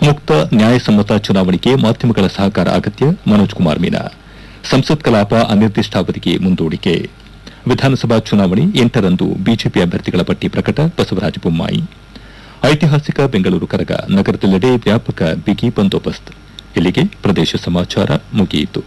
ಮುಕ್ತ ನ್ಯಾಯಸಮ್ಮತ ಚುನಾವಣೆಗೆ ಮಾಧ್ಯಮಗಳ ಸಹಕಾರ ಅಗತ್ಯ ಮನೋಜ್ ಕುಮಾರ್ ಮೀನಾ ಸಂಸತ್ ಕಲಾಪ ಅನಿರ್ದಿಷ್ಟಾವಧಿಗೆ ಮುಂದೂಡಿಕೆ ವಿಧಾನಸಭಾ ಚುನಾವಣೆ ಎಂಟರಂದು ಬಿಜೆಪಿ ಅಭ್ಯರ್ಥಿಗಳ ಪಟ್ಟಿ ಪ್ರಕಟ ಬಸವರಾಜ ಬೊಮ್ಮಾಯಿ ಐತಿಹಾಸಿಕ ಬೆಂಗಳೂರು ಕರಗ ನಗರದೆಲ್ಲೆಡೆ ವ್ಯಾಪಕ ಬಿಗಿ ಬಂದೋಬಸ್ತ್ ಇಲ್ಲಿಗೆ ಪ್ರದೇಶ ಸಮಾಚಾರ ಮುಗಿಯಿತು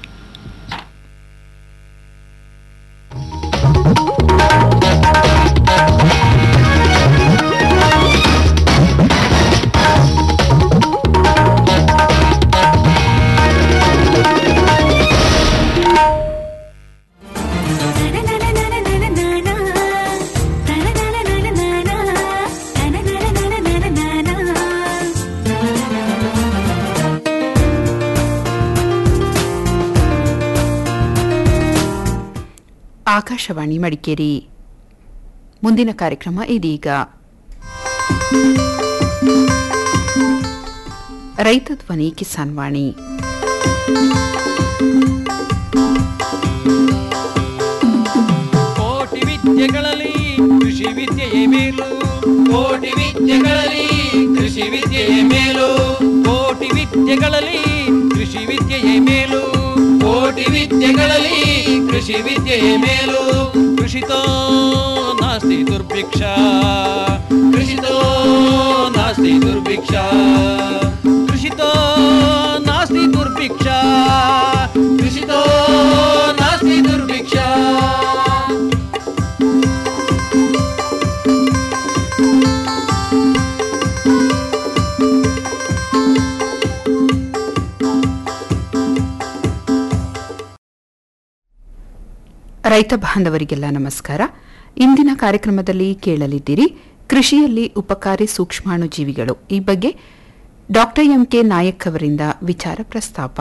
ಆಕಾಶವಾಣಿ ಮಡಿಕೇರಿ ಮುಂದಿನ ಕಾರ್ಯಕ್ರಮ ಇದೀಗ ರೈತ ಧ್ವನಿ ಕಿಸಾನ್ ವಾಣಿ ಕೋಟಿ ವಿದ್ಯೆಗಳಲ್ಲಿ ಕೃಷಿ ವಿದ್ಯೆಯೇ ಮೇಲು ಕೋಟಿ ವಿದ್ಯೆಗಳಲ್ಲಿ ಕೃಷಿ ವಿದ್ಯೆಯೇ ಮೇಲು ಕೋಟಿ ವಿದ್ಯೆಗಳಲ್ಲಿ ಕೃಷಿ ವಿದ್ಯೆಯೇ ಮೇಲು ಕೋಟಿ ವಿದ್ಯೆಗಳಲ್ಲಿ ಕೃಷಿ ವಿದ್ಯೆಯೇ ಮೇಲು ಕೃಷಿತೋ ನಾಸ್ತಿ ದುರ್ಭಿಕ್ಷ ಕೃಷಿತೋ ನಾಸ್ತಿ ದುರ್ಭಿಕ್ಷ ಕೃಷಿತೋ ನಾಸ್ತಿ ದುರ್ಭಿಕ್ಷ ಕೃಷಿತೋ ನಾಸ್ತಿ ದುರ್ಭಿಕ್ಷ ರೈತ ಬಾಂಧವರಿಗೆಲ್ಲ ನಮಸ್ಕಾರ ಇಂದಿನ ಕಾರ್ಯಕ್ರಮದಲ್ಲಿ ಕೇಳಲಿದ್ದೀರಿ ಕೃಷಿಯಲ್ಲಿ ಉಪಕಾರಿ ಸೂಕ್ಷ್ಮಾಣು ಜೀವಿಗಳು ಈ ಬಗ್ಗೆ ಡಾಕ್ಟರ್ ಎಂಕೆ ನಾಯಕ್ ಅವರಿಂದ ವಿಚಾರ ಪ್ರಸ್ತಾಪ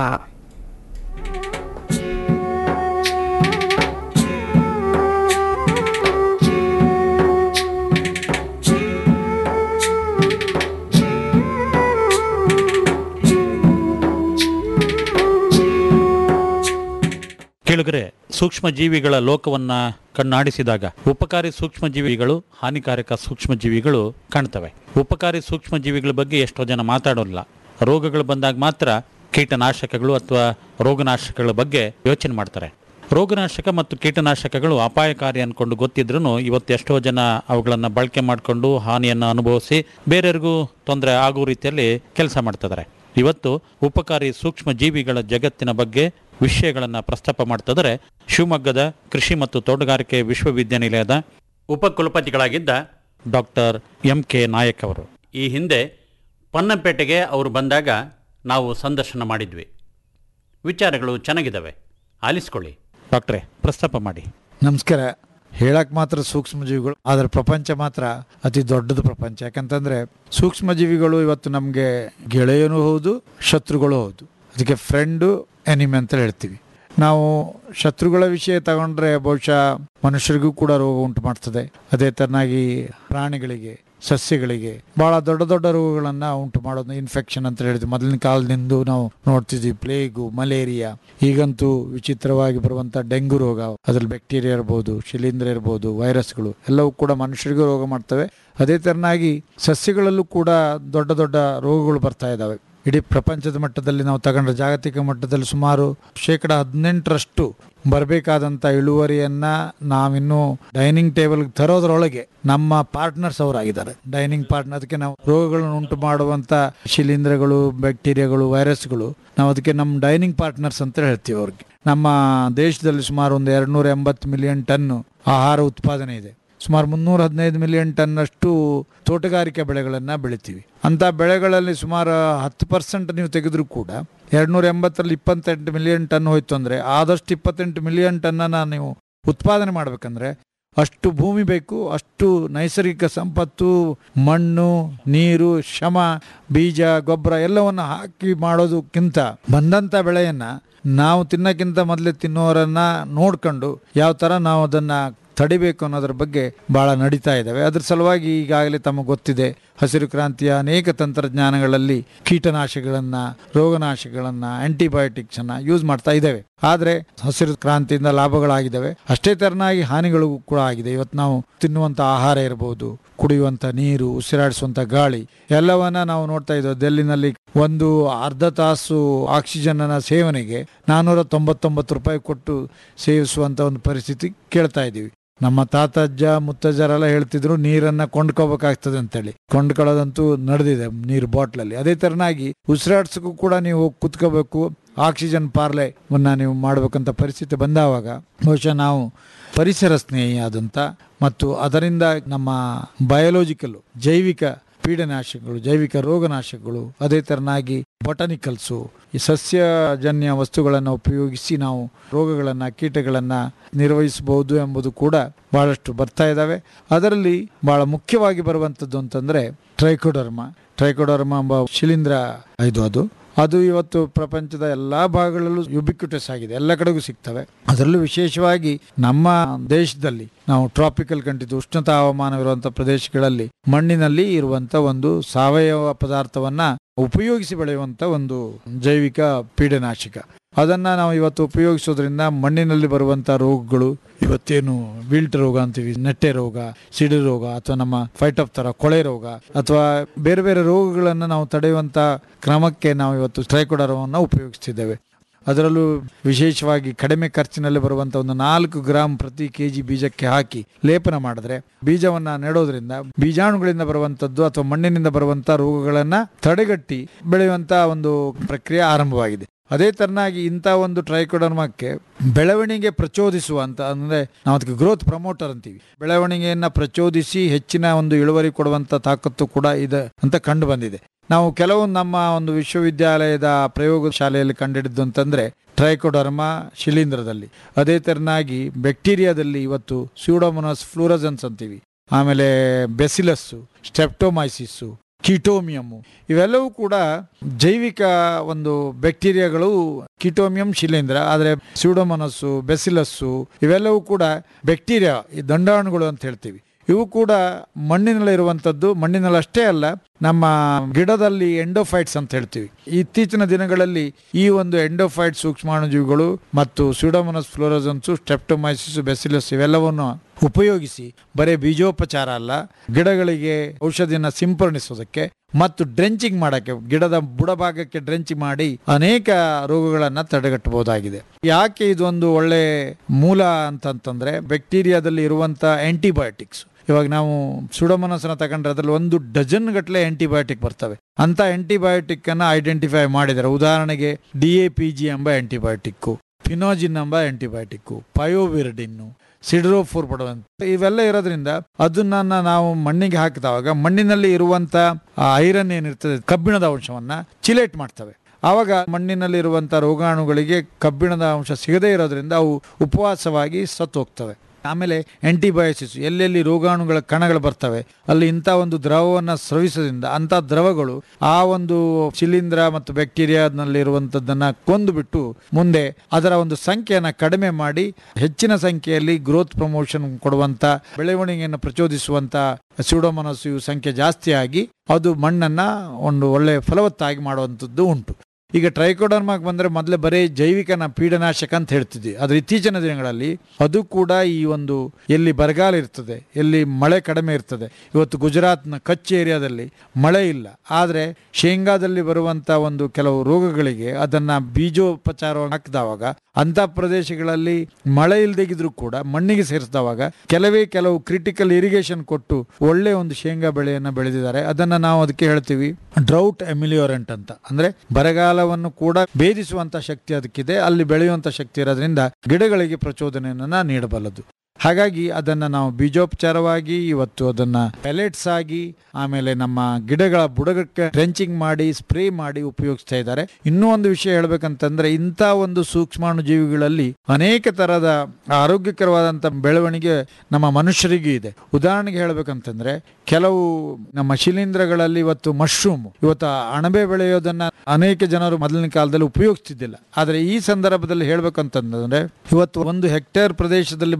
ಕೇಳುಗರೆ ಸೂಕ್ಷ್ಮ ಜೀವಿಗಳ ಲೋಕವನ್ನ ಕಣ್ಣಾಡಿಸಿದಾಗ ಉಪಕಾರಿ ಸೂಕ್ಷ್ಮ ಜೀವಿಗಳು ಹಾನಿಕಾರಕ ಸೂಕ್ಷ್ಮ ಜೀವಿಗಳು ಕಾಣ್ತವೆ ಉಪಕಾರಿ ಸೂಕ್ಷ್ಮ ಜೀವಿಗಳ ಬಗ್ಗೆ ಎಷ್ಟೋ ಜನ ಮಾತಾಡೋಲ್ಲ ರೋಗಗಳು ಬಂದಾಗ ಮಾತ್ರ ಕೀಟನಾಶಕಗಳು ಅಥವಾ ರೋಗನಾಶಕಗಳ ಬಗ್ಗೆ ಯೋಚನೆ ಮಾಡ್ತಾರೆ ರೋಗನಾಶಕ ಮತ್ತು ಕೀಟನಾಶಕಗಳು ಅಪಾಯಕಾರಿ ಅನ್ಕೊಂಡು ಗೊತ್ತಿದ್ರೂ ಇವತ್ತು ಎಷ್ಟೋ ಜನ ಅವುಗಳನ್ನು ಬಳಕೆ ಮಾಡಿಕೊಂಡು ಹಾನಿಯನ್ನು ಅನುಭವಿಸಿ ಬೇರೆಯವ್ರಿಗೂ ತೊಂದರೆ ಆಗೋ ರೀತಿಯಲ್ಲಿ ಕೆಲಸ ಮಾಡ್ತಿದ್ದಾರೆ ಇವತ್ತು ಉಪಕಾರಿ ಸೂಕ್ಷ್ಮ ಜೀವಿಗಳ ಜಗತ್ತಿನ ಬಗ್ಗೆ ವಿಷಯಗಳನ್ನು ಪ್ರಸ್ತಾಪ ಮಾಡ್ತಿದ್ದಾರೆ ಶಿವಮೊಗ್ಗದ ಕೃಷಿ ಮತ್ತು ತೋಟಗಾರಿಕೆ ವಿಶ್ವವಿದ್ಯಾನಿಲಯದ ಉಪಕುಲಪತಿಗಳಾಗಿದ್ದ ಡಾಕ್ಟರ್ ಎಂ ಕೆ ನಾಯಕ್ ಅವರು ಈ ಹಿಂದೆ ಪನ್ನಂಪೇಟೆಗೆ ಅವರು ಬಂದಾಗ ನಾವು ಸಂದರ್ಶನ ಮಾಡಿದ್ವಿ ವಿಚಾರಗಳು ಚೆನ್ನಾಗಿದ್ದಾವೆ ಆಲಿಸ್ಕೊಳ್ಳಿ ಡಾಕ್ಟ್ರೇ ಪ್ರಸ್ತಾಪ ಮಾಡಿ ನಮಸ್ಕಾರ ಹೇಳಕ್ ಮಾತ್ರ ಸೂಕ್ಷ್ಮ ಜೀವಿಗಳು ಆದ್ರೆ ಪ್ರಪಂಚ ಮಾತ್ರ ಅತಿ ದೊಡ್ಡದು ಪ್ರಪಂಚ ಯಾಕಂತಂದ್ರೆ ಸೂಕ್ಷ್ಮ ಜೀವಿಗಳು ಇವತ್ತು ನಮಗೆ ಗೆಳೆಯನೂ ಹೌದು ಶತ್ರುಗಳು ಹೌದು ಅದಕ್ಕೆ ಫ್ರೆಂಡು ಎನಿಮಿ ಅಂತ ಹೇಳ್ತೀವಿ ನಾವು ಶತ್ರುಗಳ ವಿಷಯ ತಗೊಂಡ್ರೆ ಬಹುಶಃ ಮನುಷ್ಯರಿಗೂ ಕೂಡ ರೋಗ ಉಂಟು ಮಾಡ್ತದೆ ಅದೇ ತರನಾಗಿ ಪ್ರಾಣಿಗಳಿಗೆ ಸಸ್ಯಗಳಿಗೆ ಬಹಳ ದೊಡ್ಡ ದೊಡ್ಡ ರೋಗಗಳನ್ನ ಉಂಟು ಮಾಡೋದು ಇನ್ಫೆಕ್ಷನ್ ಅಂತ ಹೇಳಿದ್ವಿ ಮೊದಲಿನ ಕಾಲದಿಂದ ನಾವು ನೋಡ್ತಿದ್ವಿ ಪ್ಲೇಗು ಮಲೇರಿಯಾ ಈಗಂತೂ ವಿಚಿತ್ರವಾಗಿ ಬರುವಂತ ಡೆಂಗು ರೋಗ ಅದ್ರಲ್ಲಿ ಬ್ಯಾಕ್ಟೀರಿಯಾ ಇರ್ಬೋದು ಶಿಲೀಂಧ್ರ ಇರ್ಬೋದು ವೈರಸ್ಗಳು ಎಲ್ಲವೂ ಕೂಡ ಮನುಷ್ಯರಿಗೂ ರೋಗ ಮಾಡ್ತವೆ ಅದೇ ತರನಾಗಿ ಸಸ್ಯಗಳಲ್ಲೂ ಕೂಡ ದೊಡ್ಡ ದೊಡ್ಡ ರೋಗಗಳು ಬರ್ತಾ ಇದ್ದಾವೆ ಇಡೀ ಪ್ರಪಂಚದ ಮಟ್ಟದಲ್ಲಿ ನಾವು ತಗೊಂಡ್ರೆ ಜಾಗತಿಕ ಮಟ್ಟದಲ್ಲಿ ಸುಮಾರು ಶೇಕಡ ಹದಿನೆಂಟರಷ್ಟು ಬರಬೇಕಾದಂಥ ಇಳುವರಿಯನ್ನ ನಾವಿನ್ನು ಡೈನಿಂಗ್ ಟೇಬಲ್ ತರೋದ್ರೊಳಗೆ ನಮ್ಮ ಪಾರ್ಟ್ನರ್ಸ್ ಅವರಾಗಿದ್ದಾರೆ ಡೈನಿಂಗ್ ಪಾರ್ಟ್ನರ್ ಅದಕ್ಕೆ ನಾವು ರೋಗಗಳನ್ನು ಉಂಟು ಮಾಡುವಂತ ಶಿಲೀಂಧ್ರಗಳು ಬ್ಯಾಕ್ಟೀರಿಯಾಗಳು ವೈರಸ್ಗಳು ನಾವು ಅದಕ್ಕೆ ನಮ್ಮ ಡೈನಿಂಗ್ ಪಾರ್ಟ್ನರ್ಸ್ ಅಂತ ಹೇಳ್ತೀವಿ ಅವ್ರಿಗೆ ನಮ್ಮ ದೇಶದಲ್ಲಿ ಸುಮಾರು ಒಂದು ಎರಡ್ನೂರ ಎಂಬತ್ತು ಮಿಲಿಯನ್ ಟನ್ ಆಹಾರ ಉತ್ಪಾದನೆ ಇದೆ ಸುಮಾರು ಮುನ್ನೂರ ಹದಿನೈದು ಮಿಲಿಯನ್ ಟನ್ನಷ್ಟು ತೋಟಗಾರಿಕೆ ಬೆಳೆಗಳನ್ನು ಬೆಳಿತೀವಿ ಅಂಥ ಬೆಳೆಗಳಲ್ಲಿ ಸುಮಾರು ಹತ್ತು ಪರ್ಸೆಂಟ್ ನೀವು ತೆಗೆದ್ರೂ ಕೂಡ ಎರಡ್ನೂರ ಎಂಬತ್ತರಲ್ಲಿ ಇಪ್ಪತ್ತೆಂಟು ಮಿಲಿಯನ್ ಟನ್ ಹೋಯ್ತು ಅಂದರೆ ಆದಷ್ಟು ಇಪ್ಪತ್ತೆಂಟು ಮಿಲಿಯನ್ ಟನ್ನನ್ನು ನೀವು ಉತ್ಪಾದನೆ ಮಾಡಬೇಕಂದ್ರೆ ಅಷ್ಟು ಭೂಮಿ ಬೇಕು ಅಷ್ಟು ನೈಸರ್ಗಿಕ ಸಂಪತ್ತು ಮಣ್ಣು ನೀರು ಶ್ರಮ ಬೀಜ ಗೊಬ್ಬರ ಎಲ್ಲವನ್ನು ಹಾಕಿ ಮಾಡೋದಕ್ಕಿಂತ ಬಂದಂಥ ಬೆಳೆಯನ್ನ ನಾವು ತಿನ್ನಕ್ಕಿಂತ ಮೊದಲೇ ತಿನ್ನೋರನ್ನ ನೋಡ್ಕೊಂಡು ಯಾವ ಥರ ನಾವು ಅದನ್ನ ತಡಿಬೇಕು ಅನ್ನೋದ್ರ ಬಗ್ಗೆ ಬಹಳ ನಡೀತಾ ಇದ್ದಾವೆ ಅದ್ರ ಸಲುವಾಗಿ ಈಗಾಗಲೇ ತಮಗೆ ಗೊತ್ತಿದೆ ಹಸಿರು ಕ್ರಾಂತಿಯ ಅನೇಕ ತಂತ್ರಜ್ಞಾನಗಳಲ್ಲಿ ಕೀಟನಾಶಕಗಳನ್ನ ರೋಗನಾಶಕಗಳನ್ನ ಆಂಟಿಬಯೋಟಿಕ್ಸ್ ಅನ್ನ ಯೂಸ್ ಮಾಡ್ತಾ ಇದ್ದೇವೆ ಆದ್ರೆ ಹಸಿರು ಕ್ರಾಂತಿಯಿಂದ ಲಾಭಗಳಾಗಿದ್ದಾವೆ ಅಷ್ಟೇ ತೆರನಾಗಿ ಹಾನಿಗಳು ಕೂಡ ಆಗಿದೆ ಇವತ್ತು ನಾವು ತಿನ್ನುವಂತ ಆಹಾರ ಇರಬಹುದು ಕುಡಿಯುವಂತ ನೀರು ಉಸಿರಾಡಿಸುವಂತ ಗಾಳಿ ಎಲ್ಲವನ್ನ ನಾವು ನೋಡ್ತಾ ಇದ್ದೇವೆ ಡೆಲ್ಲಿನಲ್ಲಿ ಒಂದು ಅರ್ಧ ತಾಸು ಆಕ್ಸಿಜನ್ ನ ಸೇವನೆಗೆ ನಾನೂರ ತೊಂಬತ್ತೊಂಬತ್ತು ರೂಪಾಯಿ ಕೊಟ್ಟು ಸೇವಿಸುವಂತ ಒಂದು ಪರಿಸ್ಥಿತಿ ಕೇಳ್ತಾ ಇದ್ದೀವಿ ನಮ್ಮ ತಾತಜ್ಜ ಮುತ್ತಜ್ಜರೆಲ್ಲ ಹೇಳ್ತಿದ್ರು ನೀರನ್ನ ಕೊಂಡ್ಕೋಬೇಕಾಗ್ತದೆ ಅಂತೇಳಿ ಕೊಂಡ್ಕೊಳ್ಳೋದಂತೂ ನಡೆದಿದೆ ನೀರು ಬಾಟ್ಲಲ್ಲಿ ಅದೇ ತರನಾಗಿ ಉಸಿರಾಡ್ಸಕ್ಕೂ ಕೂಡ ನೀವು ಕುತ್ಕೋಬೇಕು ಆಕ್ಸಿಜನ್ ಪಾರ್ಲೆ ನೀವು ಮಾಡಬೇಕಂತ ಪರಿಸ್ಥಿತಿ ಬಂದಾವಾಗ ಬಹುಶಃ ನಾವು ಪರಿಸರ ಸ್ನೇಹಿಯಾದಂಥ ಮತ್ತು ಅದರಿಂದ ನಮ್ಮ ಬಯೋಲಾಜಿಕಲ್ ಜೈವಿಕ ಪೀಡನಾಶಕಗಳು ಜೈವಿಕ ರೋಗನಾಶಕಗಳು ಅದೇ ತರನಾಗಿ ಬೊಟನಿಕಲ್ಸು ಈ ಸಸ್ಯಜನ್ಯ ವಸ್ತುಗಳನ್ನು ಉಪಯೋಗಿಸಿ ನಾವು ರೋಗಗಳನ್ನು ಕೀಟಗಳನ್ನು ನಿರ್ವಹಿಸಬಹುದು ಎಂಬುದು ಕೂಡ ಬಹಳಷ್ಟು ಬರ್ತಾ ಇದ್ದಾವೆ ಅದರಲ್ಲಿ ಬಹಳ ಮುಖ್ಯವಾಗಿ ಬರುವಂಥದ್ದು ಅಂತಂದ್ರೆ ಟ್ರೈಕೋಡರ್ಮ ಟ್ರೈಕೋಡರ್ಮ ಎಂಬ ಶಿಲೀಂಧ್ರ ಇದು ಅದು ಅದು ಇವತ್ತು ಪ್ರಪಂಚದ ಎಲ್ಲಾ ಭಾಗಗಳಲ್ಲೂ ಯುಬಿಕ್ಯುಟಸ್ ಆಗಿದೆ ಎಲ್ಲ ಕಡೆಗೂ ಸಿಗ್ತವೆ ಅದರಲ್ಲೂ ವಿಶೇಷವಾಗಿ ನಮ್ಮ ದೇಶದಲ್ಲಿ ನಾವು ಟ್ರಾಪಿಕಲ್ ಕಂಟ್ರಿ ಉಷ್ಣತಾ ಹವಾಮಾನವಿರುವಂತಹ ಪ್ರದೇಶಗಳಲ್ಲಿ ಮಣ್ಣಿನಲ್ಲಿ ಇರುವಂತ ಒಂದು ಸಾವಯವ ಪದಾರ್ಥವನ್ನ ಉಪಯೋಗಿಸಿ ಬೆಳೆಯುವಂತ ಒಂದು ಜೈವಿಕ ಪೀಡನಾಶಕ ಅದನ್ನ ನಾವು ಇವತ್ತು ಉಪಯೋಗಿಸೋದ್ರಿಂದ ಮಣ್ಣಿನಲ್ಲಿ ಬರುವಂತ ರೋಗಗಳು ಇವತ್ತೇನು ವಿಲ್ಟ್ ರೋಗ ಅಂತೀವಿ ನೆಟ್ಟೆ ರೋಗ ಸಿಡಿ ರೋಗ ಅಥವಾ ನಮ್ಮ ಫೈಟ್ ಆಫ್ ತರ ಕೊಳೆ ರೋಗ ಅಥವಾ ಬೇರೆ ಬೇರೆ ರೋಗಗಳನ್ನು ನಾವು ತಡೆಯುವಂತ ಕ್ರಮಕ್ಕೆ ನಾವು ಇವತ್ತು ಟ್ರೈಕೋಡರವನ್ನು ಉಪಯೋಗಿಸ್ತಿದ್ದೇವೆ ಅದರಲ್ಲೂ ವಿಶೇಷವಾಗಿ ಕಡಿಮೆ ಖರ್ಚಿನಲ್ಲಿ ಬರುವಂತ ಒಂದು ನಾಲ್ಕು ಗ್ರಾಂ ಪ್ರತಿ ಕೆಜಿ ಬೀಜಕ್ಕೆ ಹಾಕಿ ಲೇಪನ ಮಾಡಿದ್ರೆ ಬೀಜವನ್ನ ನೆಡೋದ್ರಿಂದ ಬೀಜಾಣುಗಳಿಂದ ಬರುವಂತದ್ದು ಅಥವಾ ಮಣ್ಣಿನಿಂದ ಬರುವಂತ ರೋಗಗಳನ್ನ ತಡೆಗಟ್ಟಿ ಬೆಳೆಯುವಂತ ಒಂದು ಪ್ರಕ್ರಿಯೆ ಆರಂಭವಾಗಿದೆ ಅದೇ ತರನಾಗಿ ಇಂಥ ಒಂದು ಟ್ರೈಕೋಡರ್ಮಕ್ಕೆ ಬೆಳವಣಿಗೆ ಪ್ರಚೋದಿಸುವಂತ ಅಂದ್ರೆ ನಾವು ಅದಕ್ಕೆ ಗ್ರೋತ್ ಪ್ರಮೋಟರ್ ಅಂತೀವಿ ಬೆಳವಣಿಗೆಯನ್ನ ಪ್ರಚೋದಿಸಿ ಹೆಚ್ಚಿನ ಒಂದು ಇಳುವರಿ ಕೊಡುವಂತ ತಾಕತ್ತು ಕೂಡ ಇದೆ ಅಂತ ಕಂಡು ಬಂದಿದೆ ನಾವು ಕೆಲವು ನಮ್ಮ ಒಂದು ವಿಶ್ವವಿದ್ಯಾಲಯದ ಪ್ರಯೋಗ ಶಾಲೆಯಲ್ಲಿ ಕಂಡಿಡಿದ್ದು ಅಂತಂದ್ರೆ ಟ್ರೈಕೋಡರ್ಮ ಶಿಲೀಂಧ್ರದಲ್ಲಿ ಅದೇ ತೆರನಾಗಿ ಬ್ಯಾಕ್ಟೀರಿಯಾದಲ್ಲಿ ಇವತ್ತು ಸ್ಯೂಡೋಮೊನಾಸ್ ಫ್ಲೂರಜನ್ಸ್ ಅಂತೀವಿ ಆಮೇಲೆ ಬೆಸಿಲಸ್ಸು ಸ್ಟೆಪ್ಟೋಮೈಸಿಸ್ಸು ಕೀಟೋಮಿಯಮ್ಮು ಇವೆಲ್ಲವೂ ಕೂಡ ಜೈವಿಕ ಒಂದು ಬ್ಯಾಕ್ಟೀರಿಯಾಗಳು ಕೀಟೋಮಿಯಂ ಶಿಲೀಂಧ್ರ ಆದರೆ ಸ್ಯೂಡೋಮೊನಸ್ಸು ಬೆಸಿಲಸ್ಸು ಇವೆಲ್ಲವೂ ಕೂಡ ಬ್ಯಾಕ್ಟೀರಿಯಾ ಈ ದಂಡಾಣುಗಳು ಅಂತ ಹೇಳ್ತೀವಿ ಇವು ಕೂಡ ಮಣ್ಣಿನಲ್ಲಿ ಇರುವಂತದ್ದು ಮಣ್ಣಿನಲ್ಲಿ ಅಷ್ಟೇ ಅಲ್ಲ ನಮ್ಮ ಗಿಡದಲ್ಲಿ ಎಂಡೋಫೈಟ್ಸ್ ಅಂತ ಹೇಳ್ತೀವಿ ಇತ್ತೀಚಿನ ದಿನಗಳಲ್ಲಿ ಈ ಒಂದು ಎಂಡೋಫೈಟ್ ಸೂಕ್ಷ್ಮಾಣುಜೀವಿಗಳು ಮತ್ತು ಸ್ಯೂಡೋಮೊನಸ್ ಫ್ಲೋರೋಸನ್ಸು ಸ್ಟೆಪ್ಟೊಮೈಸಿಸ್ ಬೆಸಿಲಸ್ ಇವೆಲ್ಲವನ್ನು ಉಪಯೋಗಿಸಿ ಬರೀ ಬೀಜೋಪಚಾರ ಅಲ್ಲ ಗಿಡಗಳಿಗೆ ಔಷಧಿಯನ್ನ ಸಿಂಪರಣಿಸೋದಕ್ಕೆ ಮತ್ತು ಡ್ರೆಂಚಿಂಗ್ ಮಾಡಕ್ಕೆ ಗಿಡದ ಬುಡಭಾಗಕ್ಕೆ ಡ್ರೆಂಚ್ ಮಾಡಿ ಅನೇಕ ರೋಗಗಳನ್ನ ತಡೆಗಟ್ಟಬಹುದಾಗಿದೆ ಯಾಕೆ ಇದೊಂದು ಒಳ್ಳೆ ಮೂಲ ಅಂತಂತಂದ್ರೆ ಬ್ಯಾಕ್ಟೀರಿಯಾದಲ್ಲಿ ಇರುವಂತ ಆಂಟಿಬಯೋಟಿಕ್ಸ್ ಇವಾಗ ನಾವು ಸುಡಮನಸ್ಸನ್ನ ತಗೊಂಡ್ರೆ ಅದ್ರಲ್ಲಿ ಒಂದು ಡಜನ್ ಗಟ್ಟಲೆ ಆಂಟಿಬಯೋಟಿಕ್ ಬರ್ತವೆ ಅಂತ ಆಂಟಿಬಯೋಟಿಕ್ ಅನ್ನ ಐಡೆಂಟಿಫೈ ಮಾಡಿದ್ದಾರೆ ಉದಾಹರಣೆಗೆ ಡಿ ಎ ಪಿ ಜಿ ಎಂಬ ಆಂಟಿಬಯೋಟಿಕ್ ಫಿನೋಜಿನ್ ಎಂಬ ಆಂಟಿಬಯೋಟಿಕ್ ಪಯೋವಿರಡಿನ್ನು ಸಿಡ್ರೋಫೋರ್ ಪಡುವಂತ ಇವೆಲ್ಲ ಇರೋದ್ರಿಂದ ಅದನ್ನ ನಾವು ಮಣ್ಣಿಗೆ ಹಾಕಿದವಾಗ ಮಣ್ಣಿನಲ್ಲಿ ಇರುವಂತ ಐರನ್ ಏನಿರ್ತದೆ ಕಬ್ಬಿಣದ ಅಂಶವನ್ನ ಚಿಲೇಟ್ ಮಾಡ್ತವೆ ಆವಾಗ ಮಣ್ಣಿನಲ್ಲಿ ಇರುವಂತ ರೋಗಾಣುಗಳಿಗೆ ಕಬ್ಬಿಣದ ಅಂಶ ಸಿಗದೇ ಇರೋದ್ರಿಂದ ಅವು ಉಪವಾಸವಾಗಿ ಸತ್ತು ಹೋಗ್ತವೆ ಆಮೇಲೆ ಆಂಟಿಬಯೋಸಿಸ್ ಎಲ್ಲೆಲ್ಲಿ ರೋಗಾಣುಗಳ ಕಣಗಳು ಬರ್ತವೆ ಅಲ್ಲಿ ಇಂಥ ಒಂದು ದ್ರವವನ್ನು ಸ್ರವಿಸೋದ್ರಿಂದ ಅಂಥ ದ್ರವಗಳು ಆ ಒಂದು ಶಿಲೀಂಧ್ರ ಮತ್ತು ಬ್ಯಾಕ್ಟೀರಿಯಾದಲ್ಲಿರುವಂಥದ್ದನ್ನು ಕೊಂದುಬಿಟ್ಟು ಮುಂದೆ ಅದರ ಒಂದು ಸಂಖ್ಯೆಯನ್ನು ಕಡಿಮೆ ಮಾಡಿ ಹೆಚ್ಚಿನ ಸಂಖ್ಯೆಯಲ್ಲಿ ಗ್ರೋತ್ ಪ್ರಮೋಷನ್ ಕೊಡುವಂಥ ಬೆಳವಣಿಗೆಯನ್ನು ಪ್ರಚೋದಿಸುವಂಥ ಸ್ಯೂಡೋಮೊನಸ್ ಇವು ಸಂಖ್ಯೆ ಜಾಸ್ತಿಯಾಗಿ ಅದು ಮಣ್ಣನ್ನು ಒಂದು ಒಳ್ಳೆ ಫಲವತ್ತಾಗಿ ಮಾಡುವಂಥದ್ದು ಉಂಟು ಈಗ ಟ್ರೈಕೋಡರ್ಮಾಕ್ ಬಂದ್ರೆ ಮೊದಲೇ ಬರೀ ಜೈವಿಕ ನ ಪೀಡನಾಶಕ ಅಂತ ಹೇಳ್ತಿದ್ವಿ ಆದ್ರೆ ಇತ್ತೀಚಿನ ದಿನಗಳಲ್ಲಿ ಅದು ಕೂಡ ಈ ಒಂದು ಎಲ್ಲಿ ಬರಗಾಲ ಇರ್ತದೆ ಎಲ್ಲಿ ಮಳೆ ಕಡಿಮೆ ಇರ್ತದೆ ಇವತ್ತು ಗುಜರಾತ್ನ ಕಚ್ ಏರಿಯಾದಲ್ಲಿ ಮಳೆ ಇಲ್ಲ ಆದ್ರೆ ಶೇಂಗಾದಲ್ಲಿ ಬರುವಂತ ಒಂದು ಕೆಲವು ರೋಗಗಳಿಗೆ ಅದನ್ನ ಬೀಜೋಪಚಾರ ಹಾಕಿದವಾಗ ಅಂತ ಪ್ರದೇಶಗಳಲ್ಲಿ ಮಳೆ ಇಲ್ದಿದ್ರು ಕೂಡ ಮಣ್ಣಿಗೆ ಸೇರಿಸಿದವಾಗ ಕೆಲವೇ ಕೆಲವು ಕ್ರಿಟಿಕಲ್ ಇರಿಗೇಷನ್ ಕೊಟ್ಟು ಒಳ್ಳೆ ಒಂದು ಶೇಂಗಾ ಬೆಳೆಯನ್ನ ಬೆಳೆದಿದ್ದಾರೆ ಅದನ್ನ ನಾವು ಅದಕ್ಕೆ ಹೇಳ್ತೀವಿ ಡ್ರೌಟ್ ಎಮಿಲಿಯೋರೆಂಟ್ ಅಂತ ಅಂದ್ರೆ ಬರಗಾಲವನ್ನು ಕೂಡ ಭೇದಿಸುವಂತ ಶಕ್ತಿ ಅದಕ್ಕಿದೆ ಅಲ್ಲಿ ಬೆಳೆಯುವಂತ ಶಕ್ತಿ ಇರೋದ್ರಿಂದ ಗಿಡಗಳಿಗೆ ಪ್ರಚೋದನೆಯನ್ನ ನೀಡಬಲ್ಲದು ಹಾಗಾಗಿ ಅದನ್ನ ನಾವು ಬೀಜೋಪಚಾರವಾಗಿ ಇವತ್ತು ಅದನ್ನ ಪೆಲೆಟ್ಸ್ ಆಗಿ ಆಮೇಲೆ ನಮ್ಮ ಗಿಡಗಳ ಬುಡಗಕ್ಕೆ ಟ್ರೆಂಚಿಂಗ್ ಮಾಡಿ ಸ್ಪ್ರೇ ಮಾಡಿ ಉಪಯೋಗಿಸ್ತಾ ಇದ್ದಾರೆ ಇನ್ನೂ ಒಂದು ವಿಷಯ ಹೇಳ್ಬೇಕಂತಂದ್ರೆ ಇಂಥ ಒಂದು ಸೂಕ್ಷ್ಮಾಣು ಜೀವಿಗಳಲ್ಲಿ ಅನೇಕ ತರದ ಆರೋಗ್ಯಕರವಾದಂತ ಬೆಳವಣಿಗೆ ನಮ್ಮ ಮನುಷ್ಯರಿಗೂ ಇದೆ ಉದಾಹರಣೆಗೆ ಹೇಳ್ಬೇಕಂತಂದ್ರೆ ಕೆಲವು ನಮ್ಮ ಶಿಲೀಂಧ್ರಗಳಲ್ಲಿ ಇವತ್ತು ಮಶ್ರೂಮ್ ಇವತ್ತು ಅಣಬೆ ಬೆಳೆಯೋದನ್ನ ಅನೇಕ ಜನರು ಮೊದಲಿನ ಕಾಲದಲ್ಲಿ ಉಪಯೋಗಿಸ್ತಿದ್ದಿಲ್ಲ ಆದ್ರೆ ಈ ಸಂದರ್ಭದಲ್ಲಿ ಹೇಳ್ಬೇಕಂತಂದ್ರೆ ಇವತ್ತು ಒಂದು ಹೆಕ್ಟೇರ್ ಪ್ರದೇಶದಲ್ಲಿ ಬರುವಂತ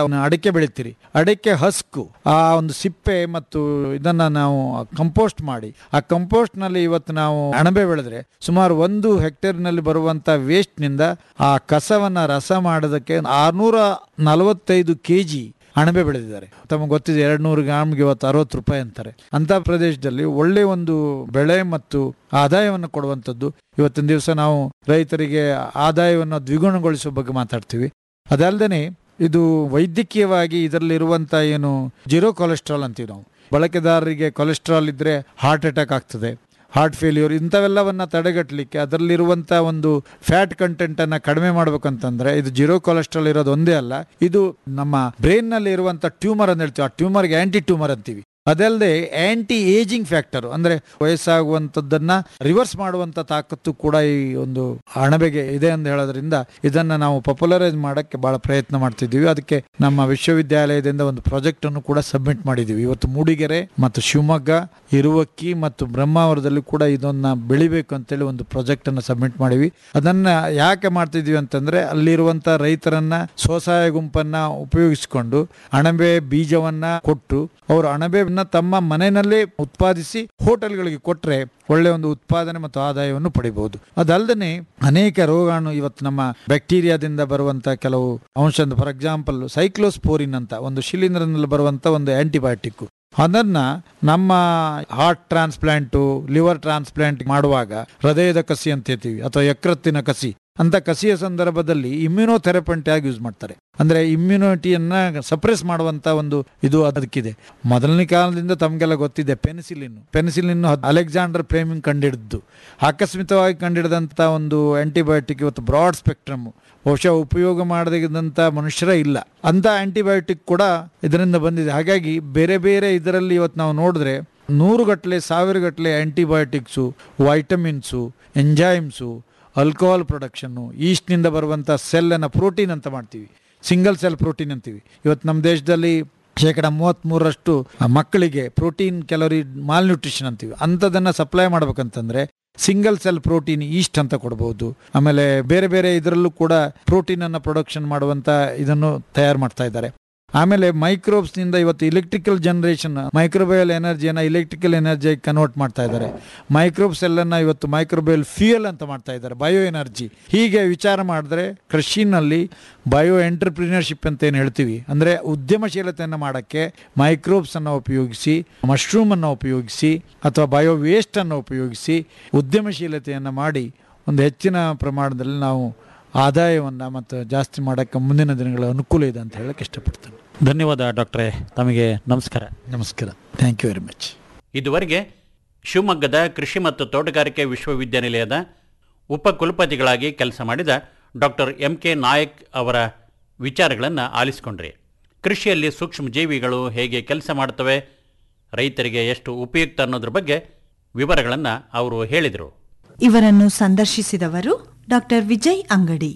ಅಡಿಕೆ ಬೆಳಿತೀರಿ ಅಡಿಕೆ ಹಸ್ಕು ಆ ಒಂದು ಸಿಪ್ಪೆ ಮತ್ತು ಇದನ್ನ ನಾವು ಕಂಪೋಸ್ಟ್ ಮಾಡಿ ಆ ಕಂಪೋಸ್ಟ್ ನಲ್ಲಿ ಇವತ್ತು ನಾವು ಅಣಬೆ ಬೆಳೆದ್ರೆ ಸುಮಾರು ಒಂದು ಹೆಕ್ಟೇರ್ ನಲ್ಲಿ ಬರುವಂತ ವೇಸ್ಟ್ ನಿಂದ ಆ ಕಸವನ್ನ ರಸ ಮಾಡೋದಕ್ಕೆ ಆರ್ನೂರ ನಲವತ್ತೈದು ಕೆಜಿ ಅಣಬೆ ಬೆಳೆದಿದ್ದಾರೆ ತಮಗೆ ಗೊತ್ತಿದೆ ಎರಡು ನೂರು ಗ್ರಾಮ್ಗೆ ಇವತ್ತು ಅರವತ್ತು ರೂಪಾಯಿ ಅಂತಾರೆ ಅಂತ ಪ್ರದೇಶದಲ್ಲಿ ಒಳ್ಳೆ ಒಂದು ಬೆಳೆ ಮತ್ತು ಆದಾಯವನ್ನು ಕೊಡುವಂಥದ್ದು ಇವತ್ತಿನ ದಿವಸ ನಾವು ರೈತರಿಗೆ ಆದಾಯವನ್ನು ದ್ವಿಗುಣಗೊಳಿಸುವ ಬಗ್ಗೆ ಮಾತಾಡ್ತೀವಿ ಅದಲ್ಲದೆ ಇದು ವೈದ್ಯಕೀಯವಾಗಿ ಇದರಲ್ಲಿರುವಂಥ ಏನು ಜೀರೋ ಕೊಲೆಸ್ಟ್ರಾಲ್ ಅಂತೀವಿ ನಾವು ಬಳಕೆದಾರರಿಗೆ ಕೊಲೆಸ್ಟ್ರಾಲ್ ಇದ್ರೆ ಹಾರ್ಟ್ ಅಟ್ಯಾಕ್ ಆಗ್ತದೆ ಹಾರ್ಟ್ ಫೇಲ್ಯೂರ್ ಇಂಥವೆಲ್ಲವನ್ನ ತಡೆಗಟ್ಟಲಿಕ್ಕೆ ಅದರಲ್ಲಿರುವಂಥ ಒಂದು ಫ್ಯಾಟ್ ಕಂಟೆಂಟ್ ಅನ್ನ ಕಡಿಮೆ ಮಾಡ್ಬೇಕಂತಂದ್ರೆ ಇದು ಜೀರೋ ಕೊಲೆಸ್ಟ್ರಾಲ್ ಇರೋದು ಒಂದೇ ಅಲ್ಲ ಇದು ನಮ್ಮ ಬ್ರೈನ್ ನಲ್ಲಿ ಇರುವಂತ ಟ್ಯೂಮರ್ ಅಂತ ಹೇಳ್ತೀವಿ ಆ ಟ್ಯೂಮರ್ಗೆ ಆಂಟಿ ಟ್ಯೂಮರ್ ಅಂತೀವಿ ಅದಲ್ಲದೆ ಆಂಟಿ ಏಜಿಂಗ್ ಫ್ಯಾಕ್ಟರ್ ಅಂದ್ರೆ ವಯಸ್ಸಾಗುವಂಥದ್ದನ್ನ ರಿವರ್ಸ್ ಮಾಡುವಂತ ತಾಕತ್ತು ಕೂಡ ಈ ಒಂದು ಅಣಬೆಗೆ ಇದೆ ಅಂತ ಹೇಳೋದ್ರಿಂದ ಇದನ್ನ ನಾವು ಪಾಪ್ಯುಲರೈಸ್ ಮಾಡಕ್ಕೆ ಬಹಳ ಪ್ರಯತ್ನ ಮಾಡ್ತಿದ್ದೀವಿ ಅದಕ್ಕೆ ನಮ್ಮ ವಿಶ್ವವಿದ್ಯಾಲಯದಿಂದ ಒಂದು ಪ್ರಾಜೆಕ್ಟ್ ಅನ್ನು ಕೂಡ ಸಬ್ಮಿಟ್ ಮಾಡಿದ್ದೀವಿ ಇವತ್ತು ಮೂಡಿಗೆರೆ ಮತ್ತು ಶಿವಮೊಗ್ಗ ಇರುವಕ್ಕಿ ಮತ್ತು ಬ್ರಹ್ಮಾವರದಲ್ಲಿ ಕೂಡ ಇದನ್ನ ಬೆಳಿಬೇಕು ಅಂತೇಳಿ ಒಂದು ಪ್ರಾಜೆಕ್ಟ್ ಅನ್ನು ಸಬ್ಮಿಟ್ ಮಾಡಿವಿ ಅದನ್ನ ಯಾಕೆ ಮಾಡ್ತಿದೀವಿ ಅಂತಂದ್ರೆ ಅಲ್ಲಿರುವಂತ ರೈತರನ್ನ ಸ್ವಸಹಾಯ ಗುಂಪನ್ನ ಉಪಯೋಗಿಸಿಕೊಂಡು ಅಣಬೆ ಬೀಜವನ್ನ ಕೊಟ್ಟು ಅವರು ಅಣಬೆಯನ್ನ ತಮ್ಮ ಮನೆಯಲ್ಲೇ ಉತ್ಪಾದಿಸಿ ಹೋಟೆಲ್ಗಳಿಗೆ ಕೊಟ್ರೆ ಒಳ್ಳೆ ಒಂದು ಉತ್ಪಾದನೆ ಮತ್ತು ಆದಾಯವನ್ನು ಪಡಿಬಹುದು ಅದಲ್ಲದೆ ಅನೇಕ ರೋಗಾಣು ಇವತ್ತು ನಮ್ಮ ಬ್ಯಾಕ್ಟೀರಿಯಾದಿಂದ ಬರುವಂತ ಕೆಲವು ಅಂಶ ಫಾರ್ ಎಕ್ಸಾಂಪಲ್ ಸೈಕ್ಲೋಸ್ಪೋರಿನ್ ಅಂತ ಒಂದು ಶಿಲೀಂಧ್ರನಲ್ಲಿ ಬರುವಂತ ಒಂದು ಆಂಟಿಬಯೋಟಿಕ್ ಅದನ್ನ ನಮ್ಮ ಹಾರ್ಟ್ ಟ್ರಾನ್ಸ್ಪ್ಲಾಂಟು ಲಿವರ್ ಟ್ರಾನ್ಸ್ಪ್ಲಾಂಟ್ ಮಾಡುವಾಗ ಹೃದಯದ ಕಸಿ ಅಂತ ಹೇಳ್ತೀವಿ ಅಥವಾ ಯಕೃತ್ತಿನ ಕಸಿ ಅಂತ ಕಸಿಯ ಸಂದರ್ಭದಲ್ಲಿ ಇಮ್ಯುನೋಥೆರಪಂಟಿ ಆಗಿ ಯೂಸ್ ಮಾಡ್ತಾರೆ ಅಂದ್ರೆ ಇಮ್ಯುನಿಟಿಯನ್ನ ಸಪ್ರೆಸ್ ಮಾಡುವಂತ ಒಂದು ಇದು ಅದಕ್ಕಿದೆ ಮೊದಲನೇ ಕಾಲದಿಂದ ತಮಗೆಲ್ಲ ಗೊತ್ತಿದೆ ಪೆನಿಸಿಲಿನ್ ಪೆನಿಸಿಲಿನ್ ಅಲೆಕ್ಸಾಂಡರ್ ಫ್ಲೇಮಿಂಗ್ ಕಂಡಿಡಿದ್ದು ಆಕಸ್ಮಿಕವಾಗಿ ಕಂಡಿಡಿದಂತ ಒಂದು ಆಂಟಿಬಯೋಟಿಕ್ ಇವತ್ತು ಬ್ರಾಡ್ ಸ್ಪೆಕ್ಟ್ರಮ್ ಬಹುಶಃ ಉಪಯೋಗ ಮಾಡದಂತ ಮನುಷ್ಯರೇ ಇಲ್ಲ ಅಂತ ಆಂಟಿಬಯೋಟಿಕ್ ಕೂಡ ಇದರಿಂದ ಬಂದಿದೆ ಹಾಗಾಗಿ ಬೇರೆ ಬೇರೆ ಇದರಲ್ಲಿ ಇವತ್ತು ನಾವು ನೋಡಿದ್ರೆ ನೂರು ಗಟ್ಟಲೆ ಸಾವಿರ ಗಟ್ಟಲೆ antibiotics vitamins enzymes alcohol production ಈಸ್ಟ್ನಿಂದ ಬರುವಂಥ ಸೆಲ್ಲನ್ನು ಪ್ರೋಟೀನ್ ಅಂತ ಮಾಡ್ತೀವಿ ಸಿಂಗಲ್ ಸೆಲ್ ಪ್ರೋಟೀನ್ ಅಂತೀವಿ ಇವತ್ತು ನಮ್ಮ ದೇಶದಲ್ಲಿ ಶೇಕಡ ಮೂವತ್ತ್ಮೂರರಷ್ಟು ಮಕ್ಕಳಿಗೆ ಪ್ರೋಟೀನ್ ಕೆಲವರಿ ಮಾಲ್ ನ್ಯೂಟ್ರಿಷನ್ ಅಂತೀವಿ ಅಂಥದನ್ನು ಸಪ್ಲೈ ಮಾಡ್ಬೇಕಂತಂದ್ರೆ ಸಿಂಗಲ್ ಸೆಲ್ ಪ್ರೋಟೀನ್ ಈಸ್ಟ್ ಅಂತ ಕೊಡಬಹುದು ಆಮೇಲೆ ಬೇರೆ ಬೇರೆ ಇದರಲ್ಲೂ ಕೂಡ ಪ್ರೋಟೀನ್ ಅನ್ನ ಪ್ರೊಡಕ್ಷನ್ ಮಾಡುವಂತ ಇದನ್ನು ತಯಾರು ಮಾಡ್ತಾ ಇದ್ದಾರೆ ಆಮೇಲೆ ಮೈಕ್ರೋಬ್ಸ್ ನಿಂದ ಇವತ್ತು ಇಲೆಕ್ಟ್ರಿಕಲ್ ಜನರೇಷನ್ ಮೈಕ್ರೋಬಯಲ್ ಎನರ್ಜಿಯನ್ನ ಇಲೆಕ್ಟ್ರಿಕಲ್ ಎನರ್ಜಿ ಕನ್ವರ್ಟ್ ಮಾಡ್ತಾ ಇದ್ದಾರೆ ಮೈಕ್ರೋಬ್ಸ್ ಎಲ್ಲನ್ನ ಇವತ್ತು ಮೈಕ್ರೋಬಯಲ್ ಫ್ಯೂಯಲ್ ಅಂತ ಮಾಡ್ತಾ ಇದ್ದಾರೆ ಬಯೋ ಎನರ್ಜಿ ಹೀಗೆ ವಿಚಾರ ಮಾಡಿದ್ರೆ ಕೃಷಿನಲ್ಲಿ ಬಯೋ ಎಂಟರ್ಪ್ರಿನರ್ಶಿಪ್ ಅಂತ ಏನು ಹೇಳ್ತೀವಿ ಅಂದ್ರೆ ಉದ್ಯಮಶೀಲತೆಯನ್ನು ಮಾಡಕ್ಕೆ ಮೈಕ್ರೋಬ್ಸ್ ಅನ್ನು ಉಪಯೋಗಿಸಿ ಮಶ್ರೂಮ್ ಅನ್ನು ಉಪಯೋಗಿಸಿ ಅಥವಾ ಬಯೋ ವೇಸ್ಟ್ ಅನ್ನು ಉಪಯೋಗಿಸಿ ಉದ್ಯಮಶೀಲತೆಯನ್ನು ಮಾಡಿ ಒಂದು ಹೆಚ್ಚಿನ ಪ್ರಮಾಣದಲ್ಲಿ ನಾವು ಆದಾಯವನ್ನು ಮತ್ತು ಜಾಸ್ತಿ ಮಾಡೋಕ್ಕೆ ಮುಂದಿನ ದಿನಗಳ ಅನುಕೂಲ ಇದೆ ಅಂತ ಹೇಳಕ್ಕೆ ಇಷ್ಟಪಡ್ತೇನೆ ಧನ್ಯವಾದ ಡಾಕ್ಟ್ರೇ ತಮಗೆ ನಮಸ್ಕಾರ ನಮಸ್ಕಾರ ಥ್ಯಾಂಕ್ ಯು ವೆರಿ ಮಚ್ ಇದುವರೆಗೆ ಶಿವಮೊಗ್ಗದ ಕೃಷಿ ಮತ್ತು ತೋಟಗಾರಿಕೆ ವಿಶ್ವವಿದ್ಯಾನಿಲಯದ ಉಪಕುಲಪತಿಗಳಾಗಿ ಕೆಲಸ ಮಾಡಿದ ಡಾಕ್ಟರ್ ಎಂ ಕೆ ನಾಯಕ್ ಅವರ ವಿಚಾರಗಳನ್ನು ಆಲಿಸಿಕೊಂಡ್ರಿ ಕೃಷಿಯಲ್ಲಿ ಸೂಕ್ಷ್ಮ ಜೀವಿಗಳು ಹೇಗೆ ಕೆಲಸ ಮಾಡ್ತವೆ ರೈತರಿಗೆ ಎಷ್ಟು ಉಪಯುಕ್ತ ಅನ್ನೋದ್ರ ಬಗ್ಗೆ ವಿವರಗಳನ್ನು ಅವರು ಹೇಳಿದರು ಇವರನ್ನು ಸಂದರ್ಶಿಸಿದವರು ಡಾಕ್ಟರ್ ವಿಜಯ್ ಅಂಗಡಿ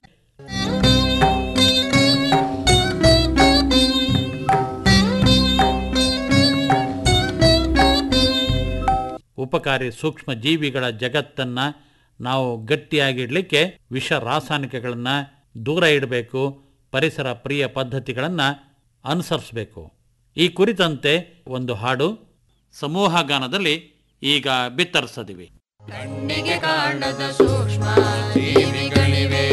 ಉಪಕಾರಿ ಸೂಕ್ಷ್ಮ ಜೀವಿಗಳ ಜಗತ್ತನ್ನು ನಾವು ಗಟ್ಟಿಯಾಗಿಡಲಿಕ್ಕೆ ವಿಷ ರಾಸಾಯನಿಕಗಳನ್ನು ದೂರ ಇಡಬೇಕು ಪರಿಸರ ಪ್ರಿಯ ಪದ್ಧತಿಗಳನ್ನು ಅನುಸರಿಸಬೇಕು ಈ ಕುರಿತಂತೆ ಒಂದು ಹಾಡು ಸಮೂಹ ಗಾನದಲ್ಲಿ ಈಗ ಬಿತ್ತರಿಸದಿವಿ ಕಣ್ಣಿಗೆ ಕಾಣದ ಸೂಕ್ಷ್ಮ ಜೀವಿಗಳಿವೆ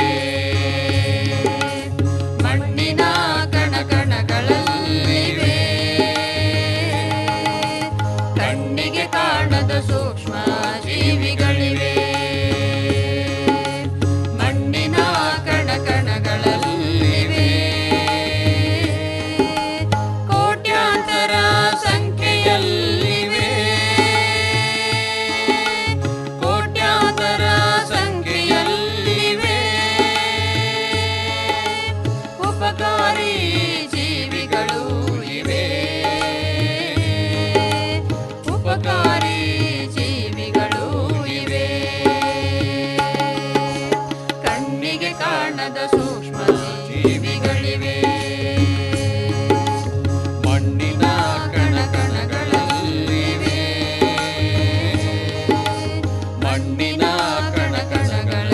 ಮಣ್ಣಿನ ಕಣಕಣಗಳಲ್ಲಿವೆ ಕಣ್ಣಿಗೆ ಕಾಣದ ಸೂಕ್ಷ್ಮ ಜೀವಿಗಳಿವೆ ಮಣ್ಣಿನ ಕಣಕಣಗಳಲ್ಲಿವೆ ಕೋಟ್ಯಾಂತರ ಸಂಖ್ಯೆಯಲ್ಲಿವೆ ಕೋಟ್ಯಾಂತರ ಸಂಖ್ಯೆಯಲ್ಲಿವೆ ಉಪಕಾರಿ ಜೀವಿಗಳು ಇವೆ ಉಪಕಾರಿ ಜೀವಿಗಳು ಇವೆ ಕಣ್ಣಿಗೆ ಕಾಣದ ಸೂಕ್ಷ್ಮ ಜೀವಿಗಳಿವೆ ಮಣ್ಣಿನ ಕಣಕಣಗಳಲ್ಲಿವೆ ಮಣ್ಣಿನ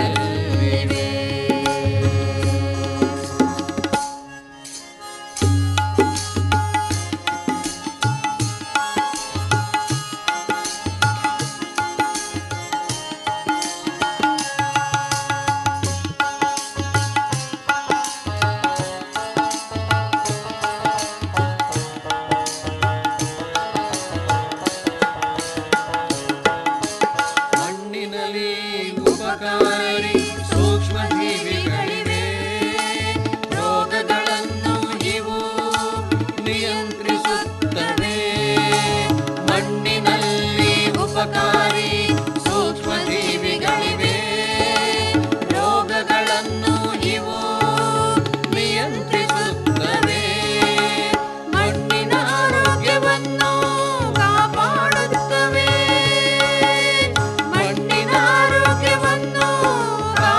ಕಣಕಣಗಳಲ್ಲಿವೆ ಉಪಕಾರಿ ಸೂಕ್ಷ್ಮ ಜೀವಿಗಳಿವೆ ರೋಗಗಳನ್ನು ಇವು ನಿಯಂತ್ರಿಸುತ್ತವೆ ಮಣ್ಣಿನಲ್ಲಿ ಉಪಕಾರಿ ಸೂಕ್ಷ್ಮ ಜೀವಿಗಳಿವೆ ರೋಗಗಳನ್ನು ಇವು ನಿಯಂತ್ರಿಸುತ್ತವೆ ಮಣ್ಣಿನ ಆರೋಗ್ಯವನ್ನು ಕಾಪಾಡುತ್ತವೆ ಮಣ್ಣಿನ ಆರೋಗ್ಯವನ್ನು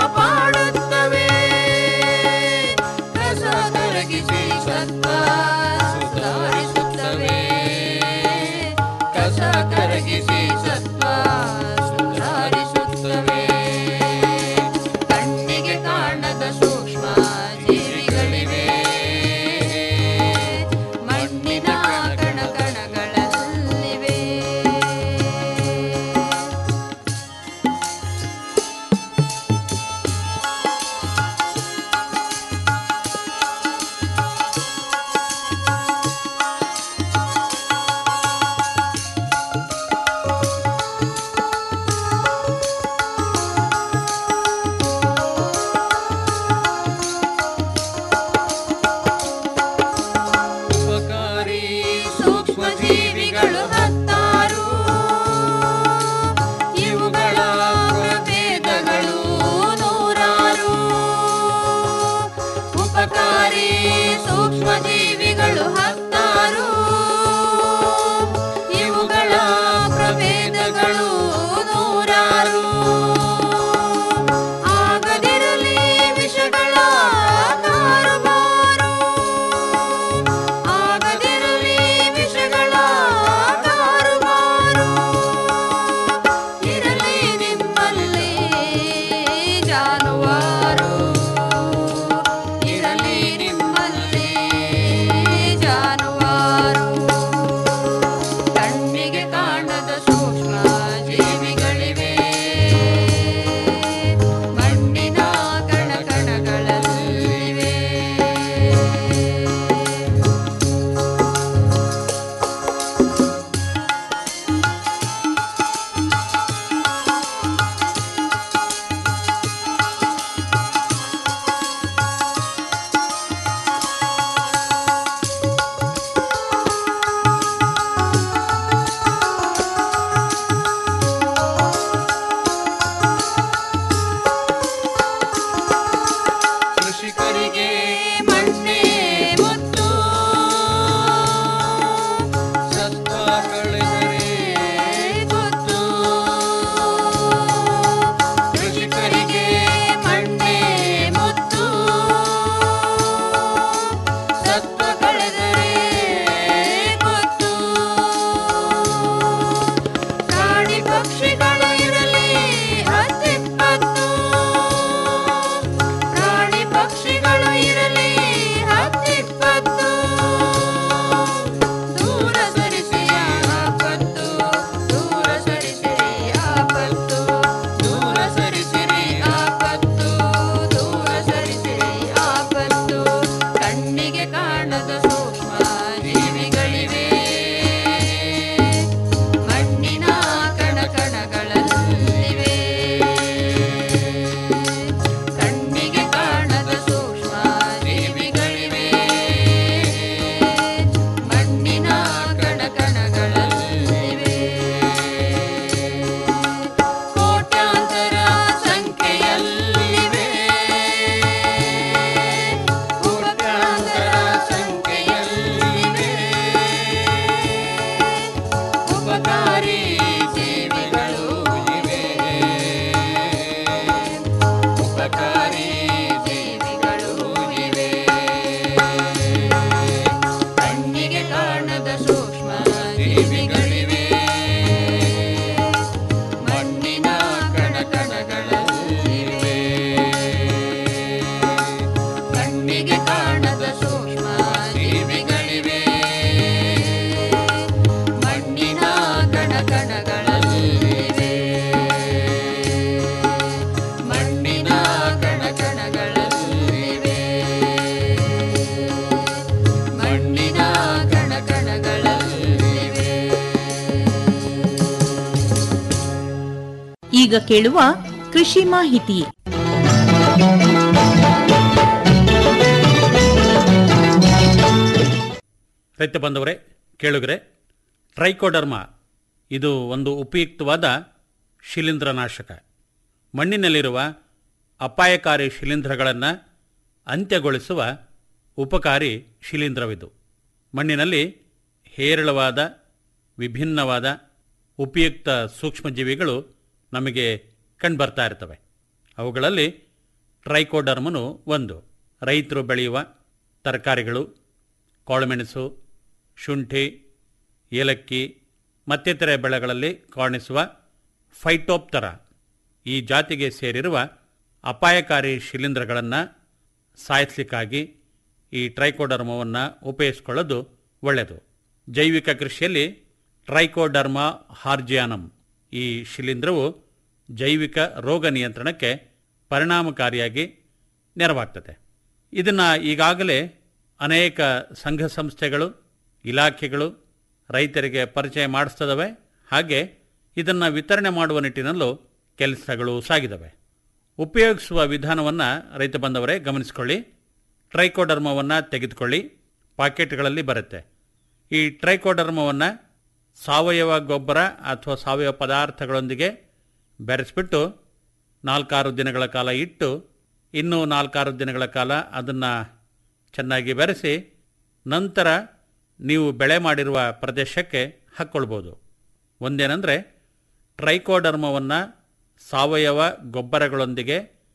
ಈಗ ಕೇಳುವ ಕೃಷಿ ಮಾಹಿತಿ ರೈತ ಬಂದವರೇ ಕೇಳುಗರೆ ಟ್ರೈಕೋಡರ್ಮ ಇದು ಒಂದು ಉಪಯುಕ್ತವಾದ ಶಿಲೀಂಧ್ರನಾಶಕ ಮಣ್ಣಿನಲ್ಲಿರುವ ಅಪಾಯಕಾರಿ ಶಿಲೀಂಧ್ರಗಳನ್ನು ಅಂತ್ಯಗೊಳಿಸುವ ಉಪಕಾರಿ ಶಿಲೀಂಧ್ರವಿದು ಮಣ್ಣಿನಲ್ಲಿ ಹೇರಳವಾದ ವಿಭಿನ್ನವಾದ ಉಪಯುಕ್ತ ಸೂಕ್ಷ್ಮಜೀವಿಗಳು ನಮಗೆ ಕಂಡುಬರ್ತಾ ಇರ್ತವೆ ಅವುಗಳಲ್ಲಿ ಟ್ರೈಕೋಡರ್ಮನು ಒಂದು ರೈತರು ಬೆಳೆಯುವ ತರಕಾರಿಗಳು ಕಾಳುಮೆಣಸು ಶುಂಠಿ ಏಲಕ್ಕಿ ಮತ್ತಿತರೆ ಬೆಳೆಗಳಲ್ಲಿ ಕಾಣಿಸುವ ಫೈಟೋಪ್ತರ ಈ ಜಾತಿಗೆ ಸೇರಿರುವ ಅಪಾಯಕಾರಿ ಶಿಲೀಂಧ್ರಗಳನ್ನು ಸಾಯಿಸಲಿಕ್ಕಾಗಿ ಈ ಟ್ರೈಕೋಡರ್ಮವನ್ನು ಉಪಯೋಗಿಸಿಕೊಳ್ಳೋದು ಒಳ್ಳೆಯದು ಜೈವಿಕ ಕೃಷಿಯಲ್ಲಿ ಟ್ರೈಕೋಡರ್ಮ ಹಾರ್ಜಿಯಾನಮ್ ಈ ಶಿಲೀಂಧ್ರವು ಜೈವಿಕ ರೋಗ ನಿಯಂತ್ರಣಕ್ಕೆ ಪರಿಣಾಮಕಾರಿಯಾಗಿ ನೆರವಾಗ್ತದೆ ಇದನ್ನು ಈಗಾಗಲೇ ಅನೇಕ ಸಂಘ ಸಂಸ್ಥೆಗಳು ಇಲಾಖೆಗಳು ರೈತರಿಗೆ ಪರಿಚಯ ಮಾಡಿಸ್ತದವೆ ಹಾಗೆ ಇದನ್ನು ವಿತರಣೆ ಮಾಡುವ ನಿಟ್ಟಿನಲ್ಲೂ ಕೆಲಸಗಳು ಸಾಗಿದವೆ ಉಪಯೋಗಿಸುವ ವಿಧಾನವನ್ನು ರೈತ ಬಂದವರೇ ಗಮನಿಸಿಕೊಳ್ಳಿ ಟ್ರೈಕೋಡರ್ಮವನ್ನು ತೆಗೆದುಕೊಳ್ಳಿ ಪಾಕೆಟ್ಗಳಲ್ಲಿ ಬರುತ್ತೆ ಈ ಟ್ರೈಕೋಡರ್ಮವನ್ನು ಸಾವಯವ ಗೊಬ್ಬರ ಅಥವಾ ಸಾವಯವ ಪದಾರ್ಥಗಳೊಂದಿಗೆ ಬೆರೆಸ್ಬಿಟ್ಟು ನಾಲ್ಕಾರು ದಿನಗಳ ಕಾಲ ಇಟ್ಟು ಇನ್ನೂ ನಾಲ್ಕಾರು ದಿನಗಳ ಕಾಲ ಅದನ್ನು ಚೆನ್ನಾಗಿ ಬೆರೆಸಿ ನಂತರ ನೀವು ಬೆಳೆ ಮಾಡಿರುವ ಪ್ರದೇಶಕ್ಕೆ ಹಾಕ್ಕೊಳ್ಬೋದು ಒಂದೇನೆಂದರೆ ಟ್ರೈಕೋಡರ್ಮವನ್ನು ಸಾವಯವ ಗೊಬ್ಬರಗಳೊಂದಿಗೆ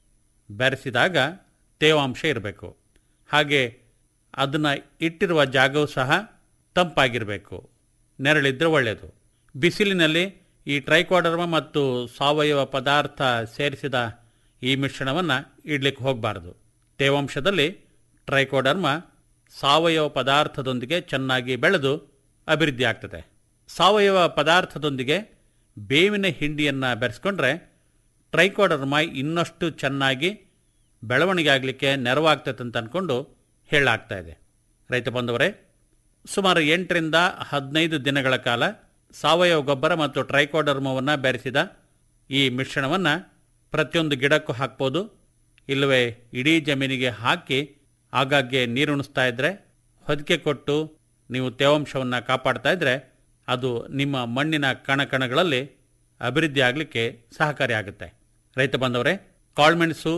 ಬೆರೆಸಿದಾಗ ತೇವಾಂಶ ಇರಬೇಕು ಹಾಗೆ ಅದನ್ನು ಇಟ್ಟಿರುವ ಜಾಗವು ಸಹ ತಂಪಾಗಿರಬೇಕು ನೆರಳಿದ್ರೆ ಒಳ್ಳೆಯದು ಬಿಸಿಲಿನಲ್ಲಿ ಈ ಟ್ರೈಕೋಡರ್ಮ ಮತ್ತು ಸಾವಯವ ಪದಾರ್ಥ ಸೇರಿಸಿದ ಈ ಮಿಶ್ರಣವನ್ನು ಇಡ್ಲಿಕ್ಕೆ ಹೋಗಬಾರ್ದು ತೇವಾಂಶದಲ್ಲಿ ಟ್ರೈಕೋಡರ್ಮ ಸಾವಯವ ಪದಾರ್ಥದೊಂದಿಗೆ ಚೆನ್ನಾಗಿ ಬೆಳೆದು ಅಭಿವೃದ್ಧಿ ಆಗ್ತದೆ ಸಾವಯವ ಪದಾರ್ಥದೊಂದಿಗೆ ಬೇವಿನ ಹಿಂಡಿಯನ್ನು ಬೆರೆಸ್ಕೊಂಡ್ರೆ ಟ್ರೈಕೋಡರ್ಮ ಇನ್ನಷ್ಟು ಚೆನ್ನಾಗಿ ಬೆಳವಣಿಗೆ ಆಗಲಿಕ್ಕೆ ನೆರವಾಗ್ತದೆ ಅಂತ ಅಂದ್ಕೊಂಡು ಹೇಳಲಾಗ್ತಾ ಇದೆ ರೈತ ಬಂದವರೇ ಸುಮಾರು ಎಂಟರಿಂದ ಹದಿನೈದು ದಿನಗಳ ಕಾಲ ಸಾವಯವ ಗೊಬ್ಬರ ಮತ್ತು ಟ್ರೈಕೋಡರ್ಮವನ್ನು ಬೆರೆಸಿದ ಈ ಮಿಶ್ರಣವನ್ನು ಪ್ರತಿಯೊಂದು ಗಿಡಕ್ಕೂ ಹಾಕ್ಬೋದು ಇಲ್ಲವೇ ಇಡೀ ಜಮೀನಿಗೆ ಹಾಕಿ ಆಗಾಗ್ಗೆ ನೀರುಣಿಸ್ತಾ ಇದ್ದರೆ ಹೊದಿಕೆ ಕೊಟ್ಟು ನೀವು ತೇವಾಂಶವನ್ನು ಕಾಪಾಡ್ತಾ ಇದ್ದರೆ ಅದು ನಿಮ್ಮ ಮಣ್ಣಿನ ಕಣಕಣಗಳಲ್ಲಿ ಅಭಿವೃದ್ಧಿ ಆಗಲಿಕ್ಕೆ ಸಹಕಾರಿಯಾಗುತ್ತೆ ರೈತ ಬಂದವರೇ ಕಾಳುಮೆಣಸು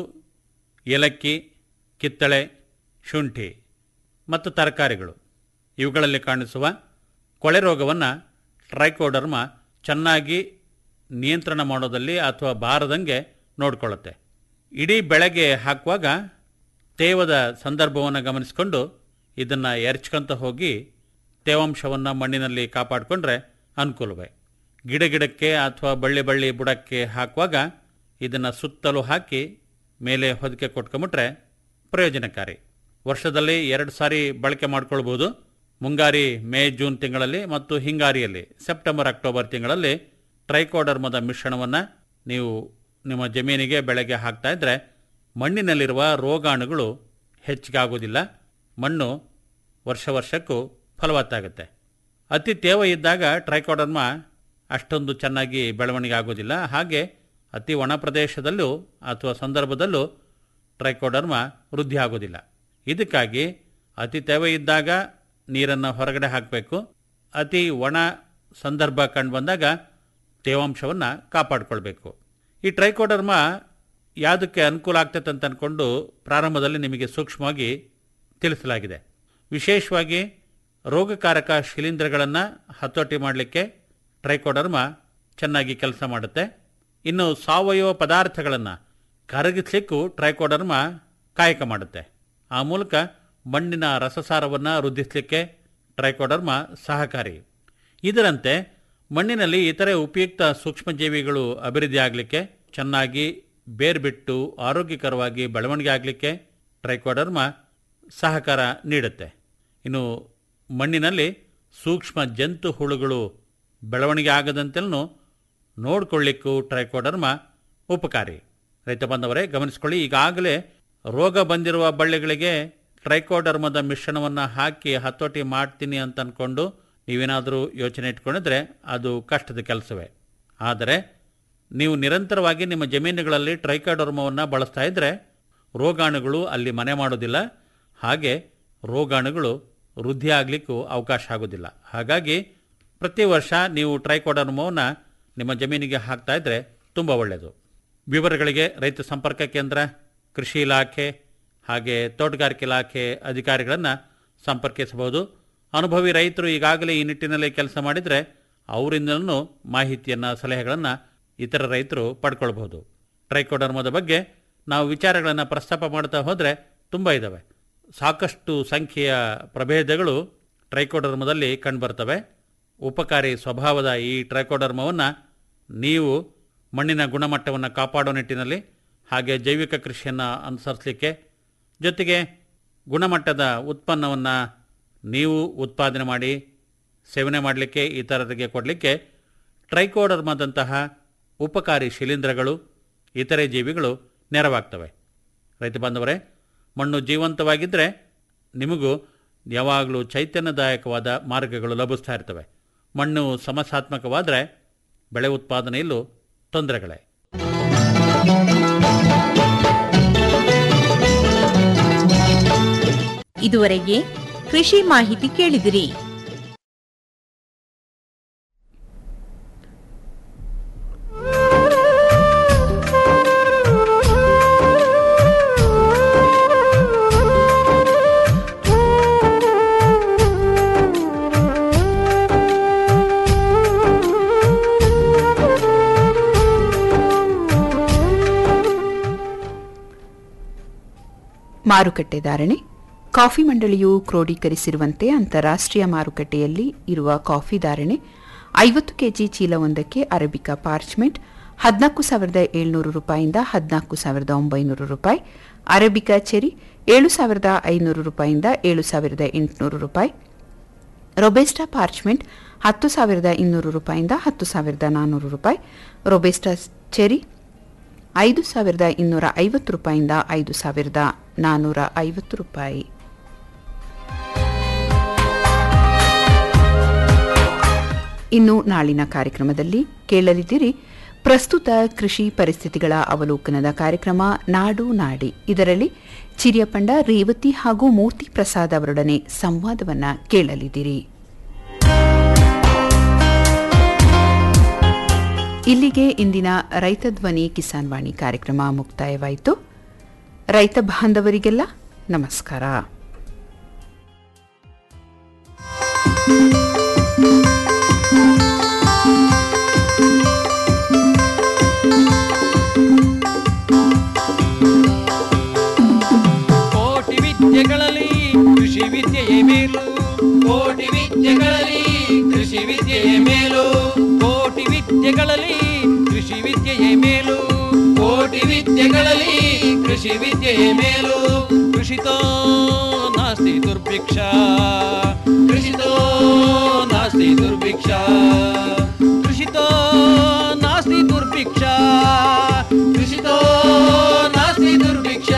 ಏಲಕ್ಕಿ ಕಿತ್ತಳೆ ಶುಂಠಿ ಮತ್ತು ತರಕಾರಿಗಳು ಇವುಗಳಲ್ಲಿ ಕಾಣಿಸುವ ಕೊಳೆ ರೋಗವನ್ನು ಟ್ರೈಕೋಡರ್ಮ ಚೆನ್ನಾಗಿ ನಿಯಂತ್ರಣ ಮಾಡೋದಲ್ಲಿ ಅಥವಾ ಬಾರದಂಗೆ ನೋಡಿಕೊಳ್ಳುತ್ತೆ ಇಡೀ ಬೆಳೆಗೆ ಹಾಕುವಾಗ ತೇವದ ಸಂದರ್ಭವನ್ನು ಗಮನಿಸಿಕೊಂಡು ಇದನ್ನು ಎರಚ್ಕೊಂತ ಹೋಗಿ ತೇವಾಂಶವನ್ನು ಮಣ್ಣಿನಲ್ಲಿ ಕಾಪಾಡಿಕೊಂಡ್ರೆ ಅನುಕೂಲವೇ ಗಿಡ ಗಿಡಕ್ಕೆ ಅಥವಾ ಬಳ್ಳಿ ಬಳ್ಳಿ ಬುಡಕ್ಕೆ ಹಾಕುವಾಗ ಇದನ್ನು ಸುತ್ತಲೂ ಹಾಕಿ ಮೇಲೆ ಹೊದಿಕೆ ಕೊಟ್ಕೊಂಬಿಟ್ರೆ ಪ್ರಯೋಜನಕಾರಿ ವರ್ಷದಲ್ಲಿ ಎರಡು ಸಾರಿ ಬಳಕೆ ಮಾಡ್ಕೊಳ್ಬೋದು ಮುಂಗಾರಿ ಮೇ ಜೂನ್ ತಿಂಗಳಲ್ಲಿ ಮತ್ತು ಹಿಂಗಾರಿಯಲ್ಲಿ ಸೆಪ್ಟೆಂಬರ್ ಅಕ್ಟೋಬರ್ ತಿಂಗಳಲ್ಲಿ ಟ್ರೈಕೋಡರ್ಮದ ಮಿಶ್ರಣವನ್ನು ನೀವು ನಿಮ್ಮ ಜಮೀನಿಗೆ ಬೆಳೆಗೆ ಹಾಕ್ತಾ ಇದ್ದರೆ ಮಣ್ಣಿನಲ್ಲಿರುವ ರೋಗಾಣುಗಳು ಹೆಚ್ಚಿಗಾಗೋದಿಲ್ಲ ಮಣ್ಣು ವರ್ಷ ವರ್ಷಕ್ಕೂ ಫಲವತ್ತಾಗುತ್ತೆ ಅತಿ ತೇವ ಇದ್ದಾಗ ಟ್ರೈಕೋಡರ್ಮ ಅಷ್ಟೊಂದು ಚೆನ್ನಾಗಿ ಬೆಳವಣಿಗೆ ಆಗೋದಿಲ್ಲ ಹಾಗೆ ಅತಿ ಒಣ ಪ್ರದೇಶದಲ್ಲೂ ಅಥವಾ ಸಂದರ್ಭದಲ್ಲೂ ಟ್ರೈಕೋಡರ್ಮ ವೃದ್ಧಿ ಆಗೋದಿಲ್ಲ ಇದಕ್ಕಾಗಿ ಅತಿ ತೇವ ಇದ್ದಾಗ ನೀರನ್ನು ಹೊರಗಡೆ ಹಾಕಬೇಕು ಅತಿ ಒಣ ಸಂದರ್ಭ ಕಂಡು ಬಂದಾಗ ತೇವಾಂಶವನ್ನು ಕಾಪಾಡಿಕೊಳ್ಬೇಕು ಈ ಟ್ರೈಕೋಡರ್ಮ ಯಾವುದಕ್ಕೆ ಅನುಕೂಲ ಆಗ್ತೈತೆ ಅಂತ ಅಂದ್ಕೊಂಡು ಪ್ರಾರಂಭದಲ್ಲಿ ನಿಮಗೆ ಸೂಕ್ಷ್ಮವಾಗಿ ತಿಳಿಸಲಾಗಿದೆ ವಿಶೇಷವಾಗಿ ರೋಗಕಾರಕ ಶಿಲೀಂಧ್ರಗಳನ್ನು ಹತೋಟಿ ಮಾಡಲಿಕ್ಕೆ ಟ್ರೈಕೋಡರ್ಮ ಚೆನ್ನಾಗಿ ಕೆಲಸ ಮಾಡುತ್ತೆ ಇನ್ನು ಸಾವಯವ ಪದಾರ್ಥಗಳನ್ನು ಕರಗಿಸ್ಲಿಕ್ಕೂ ಟ್ರೈಕೋಡರ್ಮ ಕಾಯಕ ಮಾಡುತ್ತೆ ಆ ಮೂಲಕ ಮಣ್ಣಿನ ರಸಸಾರವನ್ನು ವೃದ್ಧಿಸಲಿಕ್ಕೆ ಟ್ರೈಕೋಡರ್ಮ ಸಹಕಾರಿ ಇದರಂತೆ ಮಣ್ಣಿನಲ್ಲಿ ಇತರೆ ಉಪಯುಕ್ತ ಸೂಕ್ಷ್ಮಜೀವಿಗಳು ಅಭಿವೃದ್ಧಿ ಆಗಲಿಕ್ಕೆ ಚೆನ್ನಾಗಿ ಬೇರ್ಬಿಟ್ಟು ಆರೋಗ್ಯಕರವಾಗಿ ಬೆಳವಣಿಗೆ ಆಗಲಿಕ್ಕೆ ಟ್ರೈಕೋಡರ್ಮ ಸಹಕಾರ ನೀಡುತ್ತೆ ಇನ್ನು ಮಣ್ಣಿನಲ್ಲಿ ಸೂಕ್ಷ್ಮ ಜಂತು ಹುಳುಗಳು ಬೆಳವಣಿಗೆ ಆಗದಂತೆಲ್ಲೂ ನೋಡಿಕೊಳ್ಳಿಕ್ಕೂ ಟ್ರೈಕೋಡರ್ಮ ಉಪಕಾರಿ ರೈತ ಬಂದವರೇ ಗಮನಿಸ್ಕೊಳ್ಳಿ ಈಗಾಗಲೇ ರೋಗ ಬಂದಿರುವ ಬಳ್ಳಿಗಳಿಗೆ ಟ್ರೈಕೋಡರ್ಮದ ಮಿಶ್ರಣವನ್ನು ಹಾಕಿ ಹತೋಟಿ ಮಾಡ್ತೀನಿ ಅಂತ ಅಂದ್ಕೊಂಡು ನೀವೇನಾದರೂ ಯೋಚನೆ ಇಟ್ಕೊಂಡಿದ್ರೆ ಅದು ಕಷ್ಟದ ಕೆಲಸವೇ ಆದರೆ ನೀವು ನಿರಂತರವಾಗಿ ನಿಮ್ಮ ಜಮೀನುಗಳಲ್ಲಿ ಟ್ರೈಕಾಡರ್ಮವನ್ನು ಬಳಸ್ತಾ ಇದ್ದರೆ ರೋಗಾಣುಗಳು ಅಲ್ಲಿ ಮನೆ ಮಾಡೋದಿಲ್ಲ ಹಾಗೆ ರೋಗಾಣುಗಳು ವೃದ್ಧಿ ಆಗಲಿಕ್ಕೂ ಅವಕಾಶ ಆಗೋದಿಲ್ಲ ಹಾಗಾಗಿ ಪ್ರತಿ ವರ್ಷ ನೀವು ಟ್ರೈಕೋಡರ್ಮವನ್ನು ನಿಮ್ಮ ಜಮೀನಿಗೆ ಹಾಕ್ತಾ ಇದ್ದರೆ ತುಂಬ ಒಳ್ಳೆಯದು ವಿವರಗಳಿಗೆ ರೈತ ಸಂಪರ್ಕ ಕೇಂದ್ರ ಕೃಷಿ ಇಲಾಖೆ ಹಾಗೆ ತೋಟಗಾರಿಕೆ ಇಲಾಖೆ ಅಧಿಕಾರಿಗಳನ್ನು ಸಂಪರ್ಕಿಸಬಹುದು ಅನುಭವಿ ರೈತರು ಈಗಾಗಲೇ ಈ ನಿಟ್ಟಿನಲ್ಲಿ ಕೆಲಸ ಮಾಡಿದರೆ ಅವರಿಂದಲೂ ಮಾಹಿತಿಯನ್ನು ಸಲಹೆಗಳನ್ನು ಇತರ ರೈತರು ಪಡ್ಕೊಳ್ಬಹುದು ಟ್ರೈಕೋಡರ್ಮದ ಬಗ್ಗೆ ನಾವು ವಿಚಾರಗಳನ್ನು ಪ್ರಸ್ತಾಪ ಮಾಡ್ತಾ ಹೋದರೆ ತುಂಬ ಇದ್ದಾವೆ ಸಾಕಷ್ಟು ಸಂಖ್ಯೆಯ ಪ್ರಭೇದಗಳು ಟ್ರೈಕೋಡರ್ಮದಲ್ಲಿ ಕಂಡುಬರ್ತವೆ ಉಪಕಾರಿ ಸ್ವಭಾವದ ಈ ಟ್ರೈಕೋಡರ್ಮವನ್ನು ನೀವು ಮಣ್ಣಿನ ಗುಣಮಟ್ಟವನ್ನು ಕಾಪಾಡೋ ನಿಟ್ಟಿನಲ್ಲಿ ಹಾಗೆ ಜೈವಿಕ ಕೃಷಿಯನ್ನು ಅನುಸರಿಸಲಿಕ್ಕೆ ಜೊತೆಗೆ ಗುಣಮಟ್ಟದ ಉತ್ಪನ್ನವನ್ನು ನೀವು ಉತ್ಪಾದನೆ ಮಾಡಿ ಸೇವನೆ ಮಾಡಲಿಕ್ಕೆ ಇತರರಿಗೆ ಕೊಡಲಿಕ್ಕೆ ಟ್ರೈಕೋಡರ್ಮದಂತಹ ಉಪಕಾರಿ ಶಿಲೀಂಧ್ರಗಳು ಇತರೆ ಜೀವಿಗಳು ನೆರವಾಗ್ತವೆ ರೈತ ಬಾಂಧವರೇ ಮಣ್ಣು ಜೀವಂತವಾಗಿದ್ದರೆ ನಿಮಗೂ ಯಾವಾಗಲೂ ಚೈತನ್ಯದಾಯಕವಾದ ಮಾರ್ಗಗಳು ಲಭಿಸ್ತಾ ಇರ್ತವೆ ಮಣ್ಣು ಸಮಸ್ಯಾತ್ಮಕವಾದರೆ ಬೆಳೆ ಉತ್ಪಾದನೆಯಲ್ಲೂ ತೊಂದರೆಗಳೇ ಇದುವರೆಗೆ ಕೃಷಿ ಮಾಹಿತಿ ಕೇಳಿದಿರಿ ಮಾರುಕಟ್ಟೆ ಧಾರಣೆ ಕಾಫಿ ಮಂಡಳಿಯು ಕ್ರೋಢೀಕರಿಸಿರುವಂತೆ ಅಂತಾರಾಷ್ಟ್ರೀಯ ಮಾರುಕಟ್ಟೆಯಲ್ಲಿ ಇರುವ ಕಾಫಿ ಧಾರಣೆ ಐವತ್ತು ಕೆಜಿ ಚೀಲವೊಂದಕ್ಕೆ ಅರಬಿಕಾ ಪಾರ್ಚ್ಮೆಂಟ್ ಹದಿನಾಲ್ಕು ಸಾವಿರದ ಏಳ್ನೂರು ರೂಪಾಯಿಂದ ಹದಿನಾಲ್ಕು ಸಾವಿರದ ಒಂಬೈನೂರು ರೂಪಾಯಿ ಅರಬಿಕಾ ಚೆರಿ ಏಳು ಸಾವಿರದ ಐನೂರು ರೂಪಾಯಿಂದ ಏಳು ಸಾವಿರದ ಎಂಟುನೂರು ರೂಪಾಯಿ ರೊಬೆಸ್ಟಾ ಪಾರ್ಚ್ಮೆಂಟ್ ಹತ್ತು ಸಾವಿರದ ಇನ್ನೂರು ರೂಪಾಯಿಂದ ಹತ್ತು ಸಾವಿರದ ನಾನ್ನೂರು ರೂಪಾಯಿ ರೊಬೆಸ್ಟಾ ಚೆರಿ ಐದು ಸಾವಿರದ ಇನ್ನೂರ ಐವತ್ತು ರೂಪಾಯಿಂದ ಐದು ಸಾವಿರದ ನಾನ್ನೂರ ಐವತ್ತು ರೂಪಾಯಿ ಇನ್ನು ನಾಳಿನ ಕಾರ್ಯಕ್ರಮದಲ್ಲಿ ಕೇಳಲಿದ್ದೀರಿ ಪ್ರಸ್ತುತ ಕೃಷಿ ಪರಿಸ್ಥಿತಿಗಳ ಅವಲೋಕನದ ಕಾರ್ಯಕ್ರಮ ನಾಡು ನಾಡಿ ಇದರಲ್ಲಿ ಚಿರಿಯಪಂಡ ರೇವತಿ ಹಾಗೂ ಮೂರ್ತಿ ಪ್ರಸಾದ್ ಅವರೊಡನೆ ಸಂವಾದವನ್ನ ಕೇಳಲಿದ್ದೀರಿ ಇಲ್ಲಿಗೆ ಇಂದಿನ ರೈತ ಧ್ವನಿ ಕಿಸಾನ್ ವಾಣಿ ಕಾರ್ಯಕ್ರಮ ಮುಕ್ತಾಯವಾಯಿತು ರೈತ ಬಾಂಧವರಿಗೆಲ್ಲ ನಮಸ್ಕಾರ ಕೋಟಿ ವಿದ್ಯೆಗಳಲ್ಲಿ ಕೃಷಿ ವಿದ್ಯೆಯೇ ಮೇಲು ಕೋಟಿ ವಿದ್ಯೆಗಳಲ್ಲಿ ಕೃಷಿ ವಿದ್ಯೆಯೇ ಮೇಲು ಕೋಟಿ ವಿದ್ಯೆಗಳಲ್ಲಿ ಕೃಷಿ ವಿದ್ಯೆಯೇ ಮೇಲು ಕೋಟಿ ವಿದ್ಯೆಗಳಲ್ಲಿ ಕೃಷಿ ವಿದ್ಯೆಯೇ ಮೇಲು ಕೃಷಿತೋ ನಾಸ್ತಿ ದುರ್ಭಿಕ್ಷ ಕೃಷಿತೋ ನಾಸ್ತಿ ದುರ್ಭಿಕ್ಷ ಕೃಷಿತೋ ನಾಸ್ತಿ ದುರ್ಭಿಕ್ಷ ಕೃಷಿತೋ ನಾಸ್ತಿ ದುರ್ಭಿಕ್ಷ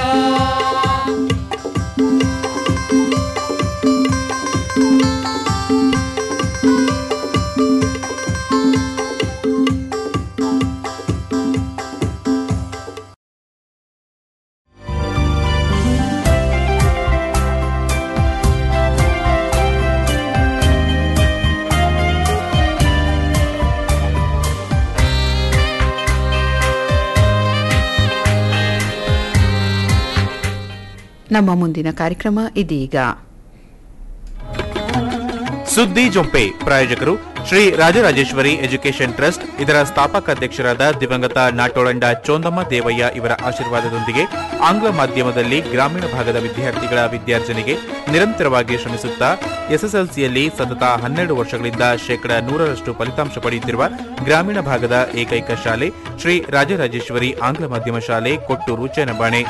ನಮ್ಮ ಮುಂದಿನ ಕಾರ್ಯಕ್ರಮ ಇದೀಗ ಸುದ್ದಿ ಜೊಂಪೆ ಪ್ರಾಯೋಜಕರು ಶ್ರೀ ರಾಜರಾಜೇಶ್ವರಿ ಎಜುಕೇಷನ್ ಟ್ರಸ್ಟ್ ಇದರ ಸ್ಥಾಪಕ ಅಧ್ಯಕ್ಷರಾದ ದಿವಂಗತ ನಾಟೋಳಂಡ ಚೋಂದಮ್ಮ ದೇವಯ್ಯ ಇವರ ಆಶೀರ್ವಾದದೊಂದಿಗೆ ಆಂಗ್ಲ ಮಾಧ್ಯಮದಲ್ಲಿ ಗ್ರಾಮೀಣ ಭಾಗದ ವಿದ್ಯಾರ್ಥಿಗಳ ವಿದ್ಯಾರ್ಜನೆಗೆ ನಿರಂತರವಾಗಿ ಶ್ರಮಿಸುತ್ತಾ ಎಸ್ಎಸ್ಎಲ್ಸಿಯಲ್ಲಿ ಸತತ ಹನ್ನೆರಡು ವರ್ಷಗಳಿಂದ ಶೇಕಡ ನೂರರಷ್ಟು ಫಲಿತಾಂಶ ಪಡೆಯುತ್ತಿರುವ ಗ್ರಾಮೀಣ ಭಾಗದ ಏಕೈಕ ಶಾಲೆ ಶ್ರೀ ರಾಜರಾಜೇಶ್ವರಿ ಆಂಗ್ಲ ಮಾಧ್ಯಮ ಶಾಲೆ ಕೊಟ್ಟೂರು ಚೇನಬಾಣೆ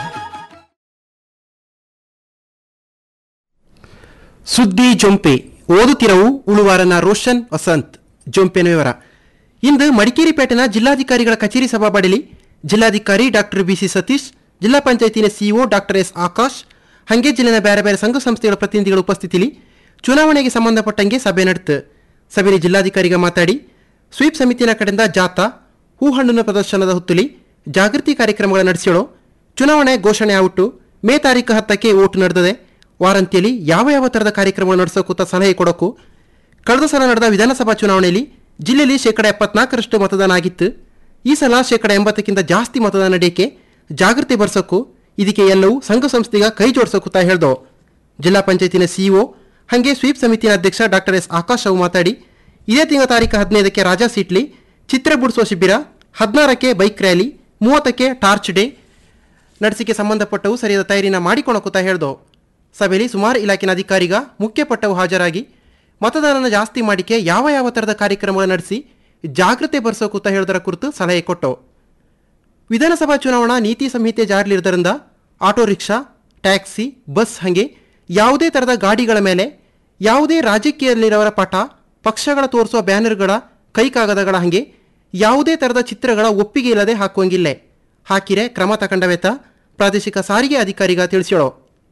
ಸುದ್ದಿ ಜೊಂಪೆ ಓದುತ್ತಿರವು ಉಳುವಾರನ ರೋಷನ್ ವಸಂತ್ ಜೊಂಪೆನ ವಿವರ ಇಂದು ಮಡಿಕೇರಿ ಪೇಟೆನ ಜಿಲ್ಲಾಧಿಕಾರಿಗಳ ಕಚೇರಿ ಸಭಾಪಡಿಲಿ ಜಿಲ್ಲಾಧಿಕಾರಿ ಡಾಕ್ಟರ್ ಬಿಸಿ ಸತೀಶ್ ಜಿಲ್ಲಾ ಪಂಚಾಯತಿನ ಸಿಇಒ ಡಾಕ್ಟರ್ ಎಸ್ ಆಕಾಶ್ ಹಂಗೆ ಜಿಲ್ಲೆನ ಬೇರೆ ಬೇರೆ ಸಂಘ ಸಂಸ್ಥೆಗಳ ಪ್ರತಿನಿಧಿಗಳ ಉಪಸ್ಥಿತಿಲಿ ಚುನಾವಣೆಗೆ ಸಂಬಂಧಪಟ್ಟಂಗೆ ಸಭೆ ನಡೆತು ಸಭೆಯಲ್ಲಿ ಜಿಲ್ಲಾಧಿಕಾರಿಗ ಮಾತಾಡಿ ಸ್ವೀಪ್ ಸಮಿತಿನ ಕಡೆಯಿಂದ ಜಾಥಾ ಹೂಹಣ್ಣಿನ ಪ್ರದರ್ಶನದ ಹೊತ್ತುಲಿ ಜಾಗೃತಿ ಕಾರ್ಯಕ್ರಮಗಳ ನಡೆಸ್ಯಳು ಚುನಾವಣೆ ಘೋಷಣೆ ಆಗ್ಬಿಟ್ಟು ಮೇ ತಾರೀಕು ಹತ್ತಕ್ಕೆ ಓಟು ನಡೆದಿದೆ ವಾರಂತಿಯಲ್ಲಿ ಯಾವ ಯಾವ ಥರದ ಕಾರ್ಯಕ್ರಮಗಳು ನಡೆಸೋಕೂತ ಸಲಹೆ ಕೊಡೋಕು ಕಳೆದ ಸಲ ನಡೆದ ವಿಧಾನಸಭಾ ಚುನಾವಣೆಯಲ್ಲಿ ಜಿಲ್ಲೆಯಲ್ಲಿ ಶೇಕಡ ಎಪ್ಪತ್ನಾಲ್ಕರಷ್ಟು ಮತದಾನ ಆಗಿತ್ತು ಈ ಸಲ ಶೇಕಡ ಎಂಬತ್ತಕ್ಕಿಂತ ಜಾಸ್ತಿ ಮತದಾನ ನಡೆಯಕ್ಕೆ ಜಾಗೃತಿ ಬರ್ಸೋಕು ಇದಕ್ಕೆ ಎಲ್ಲವೂ ಸಂಘ ಸಂಸ್ಥೆಗ ಕೈ ಜೋಡಿಸೋಕೂತ ಹೇಳ್ದೋ ಜಿಲ್ಲಾ ಪಂಚಾಯತಿನ ಸಿಇಒ ಹಾಗೆ ಸ್ವೀಪ್ ಸಮಿತಿಯ ಅಧ್ಯಕ್ಷ ಡಾಕ್ಟರ್ ಎಸ್ ಆಕಾಶ್ ಅವು ಮಾತಾಡಿ ಇದೇ ತಿಂಗಳ ತಾರೀಕು ಹದಿನೈದಕ್ಕೆ ರಾಜಾ ಸೀಟ್ಲಿ ಚಿತ್ರ ಬಿಡಿಸುವ ಶಿಬಿರ ಹದಿನಾರಕ್ಕೆ ಬೈಕ್ ರ್ಯಾಲಿ ಮೂವತ್ತಕ್ಕೆ ಟಾರ್ಚ್ ಡೇ ನಡೆಸಿಕೆ ಸಂಬಂಧಪಟ್ಟವು ಸರಿಯಾದ ತಯಾರಿನ ಮಾಡಿಕೊಳಕುತ್ತ ಹೇಳ್ದೋ ಸಭೆಯಲ್ಲಿ ಸುಮಾರು ಇಲಾಖೆನ ಅಧಿಕಾರಿಗ ಮುಖ್ಯ ಪಟ್ಟವು ಹಾಜರಾಗಿ ಮತದಾನನ ಜಾಸ್ತಿ ಮಾಡಿಕೆ ಯಾವ ಯಾವ ಥರದ ಕಾರ್ಯಕ್ರಮಗಳು ನಡೆಸಿ ಜಾಗೃತಿ ಬರ್ಸೋಕುತ್ತ ಹೇಳೋದರ ಕುರಿತು ಸಲಹೆ ಕೊಟ್ಟವು ವಿಧಾನಸಭಾ ಚುನಾವಣಾ ನೀತಿ ಸಂಹಿತೆ ಜಾರಿಲಿರೋದ್ರಿಂದ ಆಟೋ ರಿಕ್ಷಾ ಟ್ಯಾಕ್ಸಿ ಬಸ್ ಹಾಗೆ ಯಾವುದೇ ಥರದ ಗಾಡಿಗಳ ಮೇಲೆ ಯಾವುದೇ ರಾಜಕೀಯದಲ್ಲಿರೋರ ಪಟ ಪಕ್ಷಗಳ ತೋರಿಸುವ ಬ್ಯಾನರ್ಗಳ ಕೈಕಾಗದಗಳ ಹಾಗೆ ಯಾವುದೇ ಥರದ ಚಿತ್ರಗಳ ಒಪ್ಪಿಗೆ ಇಲ್ಲದೆ ಹಾಕುವಂಗಿಲ್ಲ ಹಾಕಿರೆ ಕ್ರಮ ತಗೊಂಡವೆತ ಪ್ರಾದೇಶಿಕ ಸಾರಿಗೆ ಅಧಿಕಾರಿಗ ತಿಳಿಸ್ಯಳೋ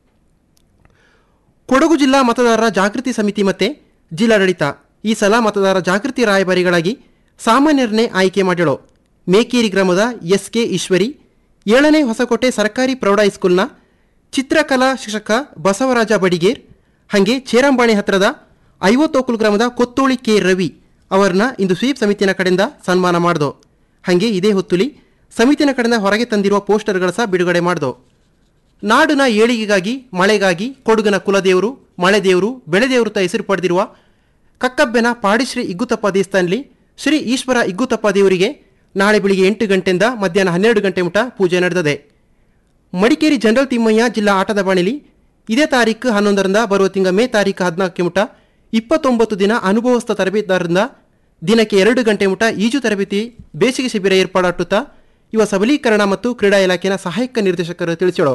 ಕೊಡಗು ಜಿಲ್ಲಾ ಮತದಾರರ ಜಾಗೃತಿ ಸಮಿತಿ ಮತ್ತೆ ಜಿಲ್ಲಾಡಳಿತ ಈ ಸಲ ಮತದಾರರ ಜಾಗೃತಿ ರಾಯಭಾರಿಗಳಾಗಿ ಸಾಮಾನ್ಯರನ್ನೇ ಆಯ್ಕೆ ಮಾಡ್ಯಳು ಮೇಕೇರಿ ಗ್ರಾಮದ ಎಸ್ ಕೆ ಈಶ್ವರಿ ಏಳನೇ ಹೊಸಕೋಟೆ ಸರ್ಕಾರಿ ಪ್ರೌಢ ಹೈಸ್ಕೂಲ್ನ ಚಿತ್ರಕಲಾ ಶಿಕ್ಷಕ ಬಸವರಾಜ ಬಡಿಗೇರ್ ಹಾಗೆ ಚೇರಂಬಾಣಿ ಹತ್ತಿರದ ಐವತ್ತೋಕುಲ್ ಗ್ರಾಮದ ಕೊತ್ತೋಳಿ ಕೆ ರವಿ ಅವರನ್ನ ಇಂದು ಸ್ವೀಪ್ ಸಮಿತಿಯ ಕಡೆಯಿಂದ ಸನ್ಮಾನ ಮಾಡ್ದೋ ಹಾಗೆ ಇದೇ ಹೊತ್ತುಲಿ ಸಮಿತಿನ ಕಡೆಯಿಂದ ಹೊರಗೆ ತಂದಿರುವ ಪೋಸ್ಟರ್ಗಳ ಸಹ ಬಿಡುಗಡೆ ಮಾಡ್ದೋ ನಾಡಿನ ಏಳಿಗೆಗಾಗಿ ಮಳೆಗಾಗಿ ಕೊಡಗಿನ ಕುಲದೇವರು ಮಳೆ ದೇವರು ಬೆಳೆ ದೇವರು ತ ಹೆಸರು ಪಡೆದಿರುವ ಕಕ್ಕಬ್ಬೆನ ಪಾಡಿಶ್ರೀ ಇಗ್ಗುತಪ್ಪ ದೇವಸ್ಥಾನದಲ್ಲಿ ಶ್ರೀ ಈಶ್ವರ ಇಗ್ಗುತಪ್ಪ ದೇವರಿಗೆ ನಾಳೆ ಬೆಳಿಗ್ಗೆ ಎಂಟು ಗಂಟೆಯಿಂದ ಮಧ್ಯಾಹ್ನ ಹನ್ನೆರಡು ಗಂಟೆ ಮುಟ ಪೂಜೆ ನಡೆದಿದೆ ಮಡಿಕೇರಿ ಜನರಲ್ ತಿಮ್ಮಯ್ಯ ಜಿಲ್ಲಾ ಆಟದ ಬಾಣಿಲಿ ಇದೇ ತಾರೀಕು ಹನ್ನೊಂದರಿಂದ ಬರುವ ತಿಂಗಳ ಮೇ ತಾರೀಕು ಹದಿನಾಲ್ಕು ಮುಟ ಇಪ್ಪತ್ತೊಂಬತ್ತು ದಿನ ಅನುಭವಸ್ಥ ತರಬೇತುದಾರರಿಂದ ದಿನಕ್ಕೆ ಎರಡು ಗಂಟೆ ಮುಟ ಈಜು ತರಬೇತಿ ಬೇಸಿಗೆ ಶಿಬಿರ ಏರ್ಪಾಡಾಟುತ್ತಾ ಯುವ ಸಬಲೀಕರಣ ಮತ್ತು ಕ್ರೀಡಾ ಇಲಾಖೆಯ ಸಹಾಯಕ ನಿರ್ದೇಶಕರು ತಿಳಿಸಿದರು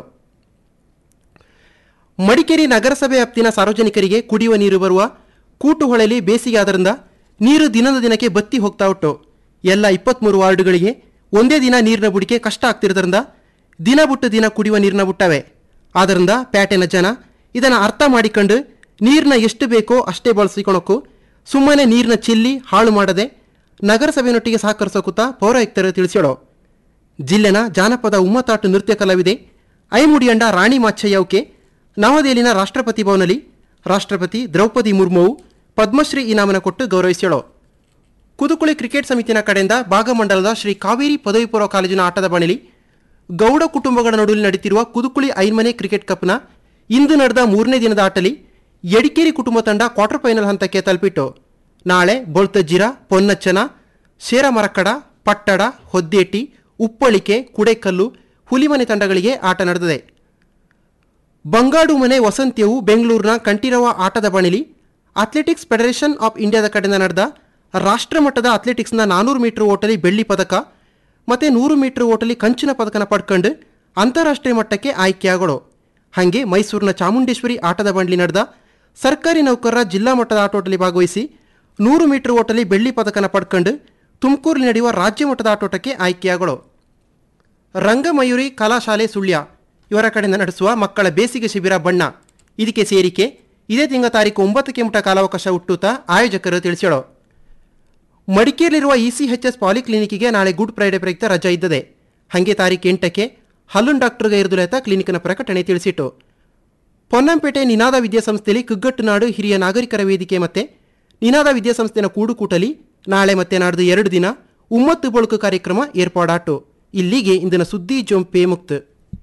ಮಡಿಕೇರಿ ನಗರಸಭೆ ವ್ಯಾಪ್ತಿನ ಸಾರ್ವಜನಿಕರಿಗೆ ಕುಡಿಯುವ ನೀರು ಬರುವ ಕೂಟು ಹೊಳೆಲಿ ಬೇಸಿಗೆ ಆದ್ದರಿಂದ ನೀರು ದಿನದ ದಿನಕ್ಕೆ ಬತ್ತಿ ಹೋಗ್ತಾ ಉಂಟು ಎಲ್ಲ ಇಪ್ಪತ್ತ್ಮೂರು ವಾರ್ಡುಗಳಿಗೆ ಒಂದೇ ದಿನ ನೀರಿನ ಬುಡಿಕೆ ಕಷ್ಟ ಆಗ್ತಿರೋದ್ರಿಂದ ದಿನ ಬಿಟ್ಟು ದಿನ ಕುಡಿಯುವ ನೀರಿನ ಬಿಟ್ಟವೆ ಆದ್ದರಿಂದ ಪ್ಯಾಟೆನ ಜನ ಇದನ್ನು ಅರ್ಥ ಮಾಡಿಕೊಂಡು ನೀರನ್ನ ಎಷ್ಟು ಬೇಕೋ ಅಷ್ಟೇ ಬಳಸಿಕೊಳಕ್ಕೂ ಸುಮ್ಮನೆ ನೀರನ್ನ ಚೆಲ್ಲಿ ಹಾಳು ಮಾಡದೆ ನಗರಸಭೆಯೊಟ್ಟಿಗೆ ಸಹಕರಿಸೋಕುತ್ತ ಪೌರಾಯುಕ್ತರು ತಿಳಿಸ್ಯಾಳೋ ಜಿಲ್ಲೆನ ಜಾನಪದ ಉಮ್ಮತಾಟು ನೃತ್ಯ ಕಲಾವಿದೆ ಐಮುಡಿಯಂಡ ರಾಣಿ ಮಾಚ್ಚಯ್ಯವ್ಕೆ ನವದೆಹಲಿನ ರಾಷ್ಟ್ರಪತಿ ಭವನಲ್ಲಿ ರಾಷ್ಟ್ರಪತಿ ದ್ರೌಪದಿ ಮುರ್ಮುವು ಪದ್ಮಶ್ರೀ ಇನಾಮನ ಕೊಟ್ಟು ಗೌರವಿಸ್ಯಾಳೋ ಕುದುಕುಳಿ ಕ್ರಿಕೆಟ್ ಸಮಿತಿನ ಕಡೆಯಿಂದ ಭಾಗಮಂಡಲದ ಶ್ರೀ ಕಾವೇರಿ ಪದವಿ ಪೂರ್ವ ಕಾಲೇಜಿನ ಆಟದ ಬಣಿಲಿ ಗೌಡ ಕುಟುಂಬಗಳ ನಡುವೆ ನಡೀತಿರುವ ಕುದುಕುಳಿ ಐನ್ಮನೆ ಕ್ರಿಕೆಟ್ ಕಪ್ನ ಇಂದು ನಡೆದ ಮೂರನೇ ದಿನದ ಆಟಲಿ ಯಡಿಕೇರಿ ಕುಟುಂಬ ತಂಡ ಕ್ವಾರ್ಟರ್ ಫೈನಲ್ ಹಂತಕ್ಕೆ ತಲುಪಿಟ್ಟು ನಾಳೆ ಬೊಳ್ತಜ್ಜಿರ ಪೊನ್ನಚ್ಚನ ಶೇರಮರಕ್ಕಡ ಪಟ್ಟಡ ಹೊದ್ದೇಟಿ ಉಪ್ಪಳಿಕೆ ಕುಡೆಕಲ್ಲು ಹುಲಿಮನೆ ತಂಡಗಳಿಗೆ ಆಟ ನಡೆದಿದೆ ಬಂಗಾಡು ಮನೆ ವಸಂತ್ಯವು ಬೆಂಗಳೂರಿನ ಕಂಠೀರವ ಆಟದ ಬಣಿಲಿ ಅಥ್ಲೆಟಿಕ್ಸ್ ಫೆಡರೇಷನ್ ಆಫ್ ಇಂಡಿಯಾದ ಕಡೆಯಿಂದ ನಡೆದ ರಾಷ್ಟ್ರಮಟ್ಟದ ಅಥ್ಲೆಟಿಕ್ಸ್ನ ನಾನೂರು ಮೀಟರ್ ಓಟಲಿ ಬೆಳ್ಳಿ ಪದಕ ಮತ್ತು ನೂರು ಮೀಟರ್ ಓಟಲಿ ಕಂಚಿನ ಪದಕನ ಪಡ್ಕೊಂಡು ಅಂತಾರಾಷ್ಟ್ರೀಯ ಮಟ್ಟಕ್ಕೆ ಆಯ್ಕೆಯಾಗಳು ಹಾಗೆ ಮೈಸೂರಿನ ಚಾಮುಂಡೇಶ್ವರಿ ಆಟದ ಬಂಡ್ಲಿ ನಡೆದ ಸರ್ಕಾರಿ ನೌಕರರ ಜಿಲ್ಲಾ ಮಟ್ಟದ ಆಟೋಟಲ್ಲಿ ಭಾಗವಹಿಸಿ ನೂರು ಮೀಟರ್ ಓಟಲಿ ಬೆಳ್ಳಿ ಪದಕನ ಪಡ್ಕೊಂಡು ತುಮಕೂರಲ್ಲಿ ನಡೆಯುವ ರಾಜ್ಯ ಮಟ್ಟದ ಆಟೋಟಕ್ಕೆ ಆಯ್ಕೆಯಾಗಳು ರಂಗಮಯೂರಿ ಕಲಾಶಾಲೆ ಸುಳ್ಯ ಇವರ ಕಡೆಯಿಂದ ನಡೆಸುವ ಮಕ್ಕಳ ಬೇಸಿಗೆ ಶಿಬಿರ ಬಣ್ಣ ಇದಕ್ಕೆ ಸೇರಿಕೆ ಇದೇ ತಿಂಗಳ ತಾರೀಕು ಒಂಬತ್ತಕ್ಕೆ ಮುಟ ಕಾಲಾವಕಾಶ ಹುಟ್ಟುತ್ತಾ ಆಯೋಜಕರು ತಿಳಿಸ್ಯಾಳು ಮಡಿಕೇರಿಯಲ್ಲಿರುವ ಇಸಿಎಚ್ಎಸ್ ಪಾಲಿಕ್ಲಿನಿಕ್ಗೆ ನಾಳೆ ಗುಡ್ ಫ್ರೈಡೆ ಪ್ರಯುಕ್ತ ರಜೆ ಇದ್ದದೆ ಹಾಗೆ ತಾರೀಕು ಎಂಟಕ್ಕೆ ಹಲ್ಲುನ್ ಡಾಕ್ಟರ್ಗೆ ಇರುದುಲೆತ ಕ್ಲಿನಿಕ್ನ ಪ್ರಕಟಣೆ ತಿಳಿಸಿಟ್ಟು ಪೊನ್ನಂಪೇಟೆ ನಿನಾದ ವಿದ್ಯಾಸಂಸ್ಥೆಯಲ್ಲಿ ಕುಗ್ಗಟ್ಟು ನಾಡು ಹಿರಿಯ ನಾಗರಿಕರ ವೇದಿಕೆ ಮತ್ತೆ ನಿನಾದ ವಿದ್ಯಾಸಂಸ್ಥೆನ ಕೂಡುಕೂಟಲಿ ನಾಳೆ ಮತ್ತೆ ನಾಡ್ದು ಎರಡು ದಿನ ಉಮ್ಮತ್ತು ಬಳುಕು ಕಾರ್ಯಕ್ರಮ ಏರ್ಪಾಡಾಟು ಇಲ್ಲಿಗೆ ಇಂದಿನ ಸುದ್ದಿ ಜೊಂಪೆ ಮುಕ್ತ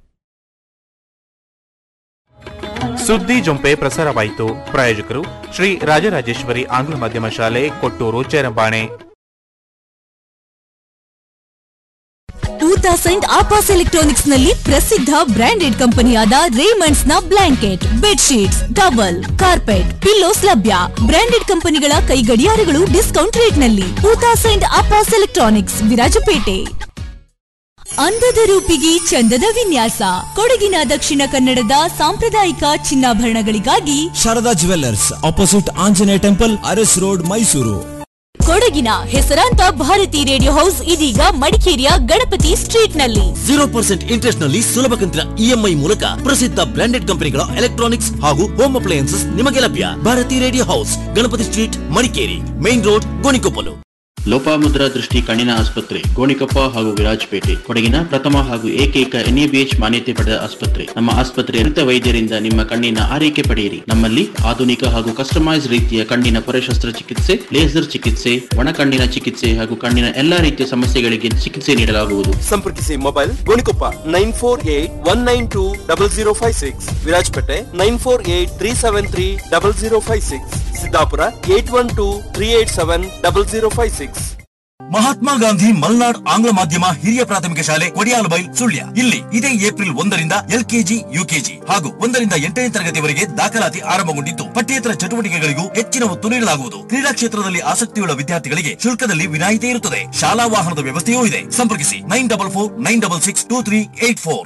ಸುದ್ದಿ ಜೊಂಪೆ ಪ್ರಸಾರವಾಯಿತು ಪ್ರಾಯೋಜಕರು ಶ್ರೀ ರಾಜರಾಜೇಶ್ವರಿ ಆಂಗ್ಲ ಮಾಧ್ಯಮ ಶಾಲೆ ಕೊಟ್ಟೂರು ಚೇರಂಬಾಣೆ ಊತಾ ಸೈಂಟ್ ಆಪಾಸ್ ಎಲೆಕ್ಟ್ರಾನಿಕ್ಸ್ ನಲ್ಲಿ ಪ್ರಸಿದ್ಧ ಬ್ರಾಂಡೆಡ್ ಕಂಪನಿಯಾದ ರೇಮಂಡ್ಸ್ ನ blanket bedsheets towel carpet pillows ಲಭ್ಯ ಬ್ರಾಂಡೆಡ್ ಕಂಪನಿಗಳ ಕೈ ಗಡಿಯಾರಗಳು ಡಿಸ್ಕೌಂಟ್ ರೇಟ್ ನಲ್ಲಿ ಊತಾ ಸೈಂಟ್ ಆಪಾಸ್ ಎಲೆಕ್ಟ್ರಾನಿಕ್ಸ್ ವಿರಾಜಪೇಟೆ ಅಂದದ ರೂಪಿಗೆ ಚಂದದ ವಿನ್ಯಾಸ ಕೊಡಗಿನ ದಕ್ಷಿಣ ಕನ್ನಡದ ಸಾಂಪ್ರದಾಯಿಕ ಚಿನ್ನಾಭರಣಗಳಿಗಾಗಿ Sharada jewellers opposite Anjaneya temple Aras road Mysuru ಕೊಡಗಿನ ಹೆಸರಾಂತ ಭಾರತಿ ರೇಡಿಯೋ ಹೌಸ್ ಇದೀಗ ಮಡಿಕೇರಿಯ ಗಣಪತಿ ಸ್ಟ್ರೀಟ್ ನಲ್ಲಿ ಜೀರೋ ಪರ್ಸೆಂಟ್ ಇಂಟ್ರೆಸ್ಟ್ ನಲ್ಲಿ ಸುಲಭ ಕಂತಿನ ಇಎಂಐ ಮೂಲಕ ಪ್ರಸಿದ್ಧ ಬ್ರಾಂಡೆಡ್ ಕಂಪನಿಗಳ ಎಲೆಕ್ಟ್ರಾನಿಕ್ಸ್ ಹಾಗೂ ಹೋಮ್ ಅಪ್ಲಯನ್ಸಸ್ ನಿಮಗೆ ಲಭ್ಯ Bharati radio house Ganapati street Madikeri main road Gonikoppal Lopamudra Drishti ಕಣ್ಣಿನ ಆಸ್ಪತ್ರೆ ಗೋಣಿಕೊಪ್ಪ ಹಾಗೂ ವಿರಾಜಪೇಟೆ ಕೊಡಗಿನ ಪ್ರಥಮ ಹಾಗೂ ಏಕೈಕ ಎನ್ಎಬಿಎಚ್ ಮಾನ್ಯತೆ ಪಡೆದ ಆಸ್ಪತ್ರೆ ನಮ್ಮ ಆಸ್ಪತ್ರೆ ನುರಿತ ವೈದ್ಯರಿಂದ ನಿಮ್ಮ ಕಣ್ಣಿನ ಆರೈಕೆ ಪಡೆಯಿರಿ ನಮ್ಮಲ್ಲಿ ಆಧುನಿಕ ಹಾಗೂ ಕಸ್ಟಮೈಸ್ ರೀತಿಯ ಕಣ್ಣಿನ ಪೊರೆ ಶಸ್ತ್ರಚಿಕಿತ್ಸೆ ಲೇಸರ್ ಚಿಕಿತ್ಸೆ ಒಣ ಕಣ್ಣಿನ ಚಿಕಿತ್ಸೆ ಹಾಗೂ ಕಣ್ಣಿನ ಎಲ್ಲಾ ರೀತಿಯ ಸಮಸ್ಯೆಗಳಿಗೆ ಚಿಕಿತ್ಸೆ ನೀಡಲಾಗುವುದು ಸಂಪರ್ಕಿಸಿ mobile Gonikoppa nine four eight one nine two double zero five six Virajpet nine four eight three seven three double zero five six Siddapura eight one two three eight seven double zero five six Mahatma Gandhi Malnad ಆಂಗ್ಲ ಮಾಧ್ಯಮ ಹಿರಿಯ ಪ್ರಾಥಮಿಕ ಶಾಲೆ ಕೊಡಿಯಾಲಬೈಲ್ ಸುಳ್ಯ ಇಲ್ಲಿ ಇದೇ April ಒಂದರಿಂದ LKG UKG ಹಾಗೂ ಒಂದರಿಂದ ಎಂಟನೇ ತರಗತಿವರೆಗೆ ದಾಖಲಾತಿ ಆರಂಭಗೊಂಡಿದ್ದು ಪಠ್ಯೇತರ ಚಟುವಟಿಕೆಗಳಿಗೂ ಹೆಚ್ಚಿನ ಒತ್ತು ನೀಡಲಾಗುವುದು ಕ್ರೀಡಾ ಕ್ಷೇತ್ರದಲ್ಲಿ ಆಸಕ್ತಿಯುಳ್ಳ ವಿದ್ಯಾರ್ಥಿಗಳಿಗೆ ಶುಲ್ಕದಲ್ಲಿ ವಿನಾಯಿತಿ ಇರುತ್ತದೆ ಶಾಲಾ ವಾಹನದ ವ್ಯವಸ್ಥೆಯೂ ಇದೆ ಸಂಪರ್ಕಿಸಿ nine double four nine double six two three eight four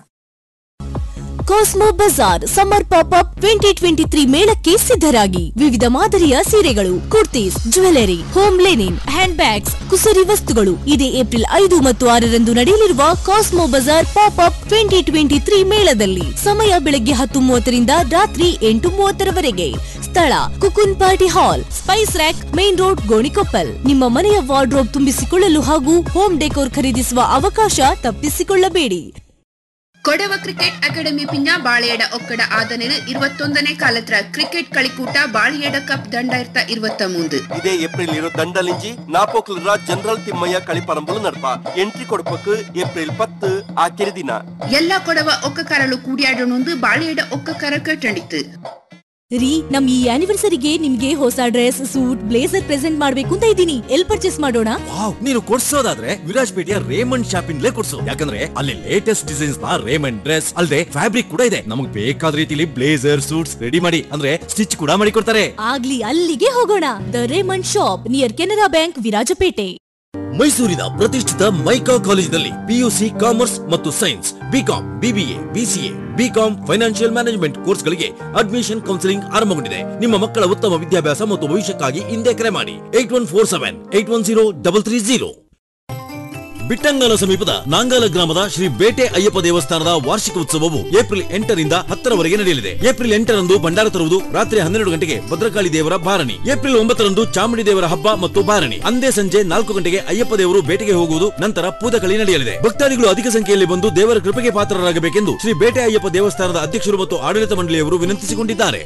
Cosmo bazaar summer pop up twenty twenty three ಮೇಳಕ್ಕೆ ಸಿದ್ಧರಾಗಿ ವಿವಿಧ ಮಾದರಿಯ ಸೀರೆಗಳು kurtis jewellery home linen handbags ಕುಸರಿ ವಸ್ತುಗಳು ಇದೇ ಏಪ್ರಿಲ್ ಐದು ಮತ್ತು ಆರರಂದು ನಡೆಯಲಿರುವ Cosmo bazaar pop up twenty twenty three ಮೇಳದಲ್ಲಿ ಸಮಯ ಬೆಳಗ್ಗೆ ಹತ್ತು ಮೂವತ್ತರಿಂದ ರಾತ್ರಿ ಎಂಟು ಮೂವತ್ತರವರೆಗೆ ಸ್ಥಳ ಕುಕುನ್ party hall spice rack main road Gonikoppal ನಿಮ್ಮ ಮನೆಯ ವಾರ್ಡ್ರೋಬ್ ತುಂಬಿಸಿಕೊಳ್ಳಲು ಹಾಗೂ ಹೋಮ್ ಡೆಕೋರ್ ಖರೀದಿಸುವ ಅವಕಾಶ ತಪ್ಪಿಸಿಕೊಳ್ಳಬೇಡಿ ಕೊಡವ ಕ್ರಿಕೆಟ್ ಅಕಾಡೆಮಿ ಪಿಂಜ ಬಾಳೆಯಡ ಒಕ್ಕಡ ಆದನೆಲು இருபத்தொந்தನೇ ಕಾಲತ್ರ ಕ್ರಿಕೆಟ್ களிக்கூட்ட ಬಾಳೆಯಡ ಕಪ್ ದಂಡಾಯಿರತ இருபத்த மூந்து ಇದೇ ಏಪ್ರಿಲ್ ಇರೋ ದಂಡಲಿಂಜಿ ನಾಪೋಕ್ಲರ ಜನರಲ್ ತಿಮ್ಮಯ್ಯ ಕಳಿಪರಂಬಲು ನಡ್ಪ ಎಂಟ್ರಿ ಕೊಡ್ಪಕ್ಕೆ ಏಪ್ರಿಲ್ ಪತ್ತು ಆಕೆರೆ ದಿನ ಎಲ್ಲಾ ಕೊಡವ ಒಕ್ಕ ಕರಳು ಕೂಡಿಯಾಡಣೊಂದು ಬಾಳೆಯಡ ಒಕ್ಕ ಕರ ಕಟ್ಟಂಡಿತ್ತು ರೀ ನಮ್ ಈ ಆನಿವರ್ಸರಿಗೆ ನಿಮ್ಗೆ ಹೊಸ ಡ್ರೆಸ್ ಸೂಟ್ ಬ್ಲೇಸರ್ ಪ್ರೆಸೆಂಟ್ ಮಾಡ್ಬೇಕು ಅಂತ ಇದ್ದೀನಿ ಎಲ್ ಪರ್ಚೇಸ್ ಮಾಡೋಣ ವಾವ್ ನೀನು ಕೊಡ್ಸೋದಾದ್ರೆ ವಿರಾಜ್ಪೇಟೆಯ ರೇಮಂಡ್ ಶಾಪಿಂಗ್ಲೇ ಕೊಡ್ಸು ಯಾಕಂದ್ರೆ ಅಲ್ಲಿ ಲೇಟೆಸ್ಟ್ ಡಿಸೈನ್ಸ್ ನ ರೇಮಂಡ್ ಡ್ರೆಸ್ ಅಲ್ಲದೆ ಫ್ಯಾಬ್ರಿಕ್ ಕೂಡ ಇದೆ ನಮಗೆ ಬೇಕಾದ ರೀತಿಲಿ ಬ್ಲೇಸರ್ ಸೂಟ್ಸ್ ರೆಡಿ ಮಾಡಿ ಅಂದ್ರೆ ಸ್ಟಿಚ್ ಕೂಡ ಮಾಡಿ ಕೊಡ್ತಾರೆ ಆಗ್ಲಿ ಅಲ್ಲಿಗೆ ಹೋಗೋಣ the Raymond shop near Canara bank Virajpet ಮೈಸೂರಿನ ಪ್ರತಿಷ್ಠಿತ ಮೈಕಾ ಕಾಲೇಜಿನಲ್ಲಿ ಪಿಯುಸಿ ಕಾಮರ್ಸ್ ಮತ್ತು science BCom BBA BCA BCom financial management ಕೋರ್ಸ್ಗಳಿಗೆ ಅಡ್ಮಿಷನ್ ಕೌನ್ಸಿಲಿಂಗ್ ಆರಂಭಗೊಂಡಿದೆ ನಿಮ್ಮ ಮಕ್ಕಳ ಉತ್ತಮ ವಿದ್ಯಾಭ್ಯಾಸ ಮತ್ತು ಭವಿಷ್ಯಕ್ಕಾಗಿ ಹಿಂದೆ ಕರೆ ಮಾಡಿ eight one four seven eight one zero double three zero Bittangala ಸಮೀಪದ ನಾಂಗಲ ಗ್ರಾಮದ ಶ್ರೀ ಬೇಟೆ ಅಯ್ಯಪ್ಪ ದೇವಸ್ಥಾನದ ವಾರ್ಷಿಕ ಉತ್ಸವವು ಏಪ್ರಿಲ್ ಎಂಟರಿಂದ ಹತ್ತರವರೆಗೆ ನಡೆಯಲಿದೆ ಏಪ್ರಿಲ್ ಎಂಟರಂದು ಭಂಡಾರ ತರುವುದು ರಾತ್ರಿ ಹನ್ನೆರಡು ಗಂಟೆಗೆ ಭದ್ರಕಾಳಿ ದೇವರ ಭಾರಣಿ ಏಪ್ರಿಲ್ ಒಂಬತ್ತರಂದು ಚಾಮುಂಡಿ ದೇವರ ಹಬ್ಬ ಮತ್ತು ಭಾರಣಿ ಅಂದೇ ಸಂಜೆ ನಾಲ್ಕು ಗಂಟೆಗೆ ಅಯ್ಯಪ್ಪ ದೇವರು ಬೇಟೆಗೆ ಹೋಗುವುದು ನಂತರ ಪೂಜಕಳಿ ನಡೆಯಲಿದೆ ಭಕ್ತಾದಿಗಳು ಅಧಿಕ ಸಂಖ್ಯೆಯಲ್ಲಿ ಬಂದು ದೇವರ ಕೃಪೆಗೆ ಪಾತ್ರರಾಗಬೇಕೆಂದು ಶ್ರೀ ಬೇಟೆ ಅಯ್ಯಪ್ಪ ದೇವಸ್ಥಾನದ ಅಧ್ಯಕ್ಷರು ಮತ್ತು ಆಡಳಿತ ಮಂಡಳಿಯವರು ವಿನಂತಿಸಿಕೊಂಡಿದ್ದಾರೆ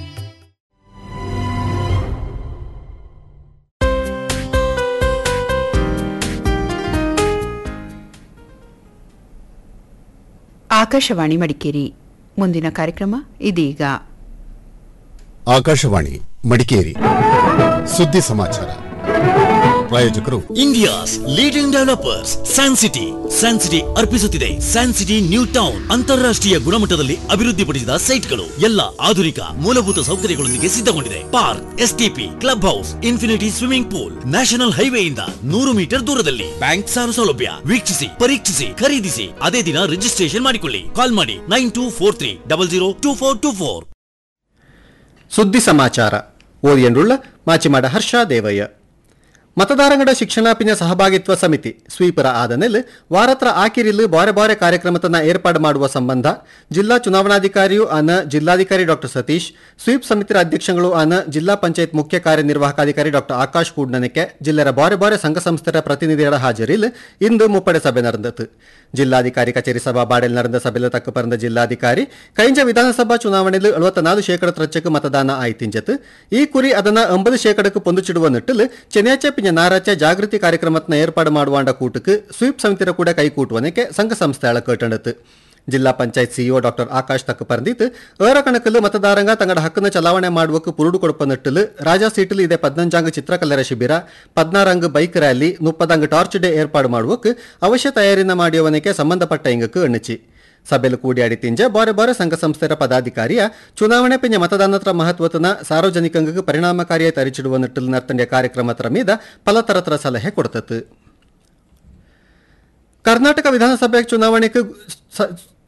ಆಕಾಶವಾಣಿ ಮಡಿಕೇರಿ ಮುಂದಿನ ಕಾರ್ಯಕ್ರಮ ಇದೀಗ ಆಕಾಶವಾಣಿ ಮಡಿಕೇರಿ ಸುದ್ದಿ ಸಮಾಚಾರ ಪ್ರಾಯೋಜಕರು India's leading developers San city San city ಅರ್ಪಿಸುತ್ತಿದೆ ಸ್ಯಾನ್ ಸಿಟಿ ನ್ಯೂ ಟೌನ್ ಅಂತಾರಾಷ್ಟ್ರೀಯ ಗುಣಮಟ್ಟದಲ್ಲಿ ಅಭಿವೃದ್ಧಿಪಡಿಸಿದ ಸೈಟ್ಗಳು ಎಲ್ಲ ಆಧುನಿಕ ಮೂಲಭೂತ ಸೌಕರ್ಯಗಳೊಂದಿಗೆ ಸಿದ್ಧಗೊಂಡಿದೆ park STP club house infinity swimming pool national ಹೈವೇಯಿಂದ ನೂರು ಮೀಟರ್ ದೂರದಲ್ಲಿ ಬ್ಯಾಂಕ್ ಸಾಲ ಸೌಲಭ್ಯ ವೀಕ್ಷಿಸಿ ಪರೀಕ್ಷಿಸಿ ಖರೀದಿಸಿ ಅದೇ ದಿನ ರಿಜಿಸ್ಟ್ರೇಷನ್ ಮಾಡಿಕೊಳ್ಳಿ ಕಾಲ್ ಮಾಡಿ nine two four three double zero two four two four ಸುದ್ದಿ ಸಮಾಚಾರ ಓದಿಯಂಡುಳ್ಳ ಮಾಚಿಮಾಡ ಹರ್ಷ ದೇವಯ್ಯ ಮತದಾರಗಳ ಶಿಕ್ಷಣಾಪಿನ ಸಹಭಾಗಿತ್ವ ಸಮಿತಿ ಸ್ವೀಪರ ಆದನೆಲ್ ವಾರತ್ರ ಆಕಿರಿಲ್ ಬಾರೆ ಬಾರೆ ಕಾರ್ಯಕ್ರಮತನ ಏರ್ಪಾಡು ಮಾಡುವ ಸಂಬಂಧ ಜಿಲ್ಲಾ ಚುನಾವಣಾಧಿಕಾರಿಯೂ ಆನ ಜಿಲ್ಲಾಧಿಕಾರಿ ಡಾಕ್ಟರ್ ಸತೀಶ್ ಸ್ವೀಪ್ ಸಮಿತಿರ ಅಧ್ಯಕ್ಷಗಳು ಆನ ಜಿಲ್ಲಾ ಪಂಚಾಯತ್ ಮುಖ್ಯ ಕಾರ್ಯನಿರ್ವಾಹಕಾಧಿಕಾರಿ ಡಾಕ್ಟರ್ ಆಕಾಶ್ ಕೂಡ್ನನಕ್ಕೆ ಜಿಲ್ಲೆರ ಬಾರೆ ಬಾರೆ ಸಂಘ ಸಂಸ್ಥೆರ ಪ್ರತಿನಿಧಿಗಳ ಹಾಜರಿಲ್ ಇಂದು ಮುಪ್ಪಡೆ ಸಭೆ ನಡೆದತು ಜಿಲ್ಲಾಧಿಕಾರಿ ಕಚೇರಿ ಸಭಾ ಬಾಡೆಲ್ ನಡೆದ ಸಭೆಯಲ್ಲಿ ತಕ್ಕ ಪರಂದ ಜಿಲ್ಲಾಧಿಕಾರಿ ಕೈಂಜ ವಿಧಾನಸಭಾ ಚುನಾವಣೆಯಲ್ಲಿ ಅಳವತ್ನಾಲು ಶೇಕಡ ತ್ರಚ್ಚಕ್ಕೆ ಮತದಾನ ಆಯ್ತಿಂಜತ್ ಈ ಕುರಿ ಅದನ್ನ ಒಂಬತ್ತು ಶೇಕಡಕ್ಕೆ ಪೊಂದುಚಿಡುವ ನಿಟ್ಟಿಲ್ ಚೆನ್ಯಾಚೆ ಪಿಂಜ ನಾರಾಚೆ ಜಾಗೃತಿ ಕಾರ್ಯಕ್ರಮತ್ನ ಏರ್ಪಾಡು ಮಾಡುವಾಂಡ ಕೂಟಕ್ಕೆ ಸ್ವೀಪ್ ಸಮಿತಿರ ಕೂಡ ಕೈಕೂಟುವನಕ್ಕೆ ಸಂಘ ಸಂಸ್ಥೆಗಳ ಕೇಟಣತ್ ಜಿಲ್ಲಾ ಪಂಚಾಯತ್ ಸಿಇಒ ಡಾಕ್ಟರ್ ಆಕಾಶ್ ತಕ್ಕ ಪರಂದಿತ್ ಏರ ಕಣಕಲ್ಲು ಮತದಾರಂಗ ತಂಗಡ ಹಕ್ಕನ್ನು ಚಲಾವಣೆ ಮಾಡುವಕ್ಕೆ ಪುರುಡು ಕೊಡಪ ನಿಟ್ಟಿಲ್ ರಾಜಾ ಸೀಟಿಲ್ ಇದೆ ಪದ್ನಂಜಾಂಗ ಚಿತ್ರಕಲೆರ ಶಿಬಿರ ಪದ್ನಾರಂಗ್ ಬೈಕ್ ರ್ಯಾಲಿ ಮುಪ್ಪದಂಗ ಟಾರ್ಚ್ ಡೇ ಏರ್ಪಾಡು ಮಾಡುವಕ್ಕೆ ಅವಶ್ಯ ತಯಾರಿನ ಮಾಡಿಯವನಿಗೆ ಸಂಬಂಧಪಟ್ಟ ಇಂಗಕ್ಕೆ ಎಣ್ಣಿಚಿ ಸಭೆಲು ಕೂಡಿಯಾಡಿ ತಿಂಜೆ ಬಾರೆ ಬಾರೆ ಸಂಘ ಸಂಸ್ಥೆರ ಪದಾಧಿಕಾರಿಯ ಚುನಾವಣೆ ಪಿಂಜ ಮತದಾನತ್ರ ಮಹತ್ವತನ ಸಾರ್ವಜನಿಕಂಗಕ್ಕೆ ಪರಿಣಾಮಕಾರಿಯಾಗಿ ತರಿಚಿಡುವ ನಿಟ್ಟಿಲ್ ನರ್ತಂಡಿಯ ಕಾರ್ಯಕ್ರಮತರ ಮೀದ ಫಲತರತರ ಸಲಹೆ ಕೊಡ್ತತ್ತು ಕರ್ನಾಟಕ ವಿಧಾನಸಭೆ ಚುನಾವಣೆಗೆ ಸ-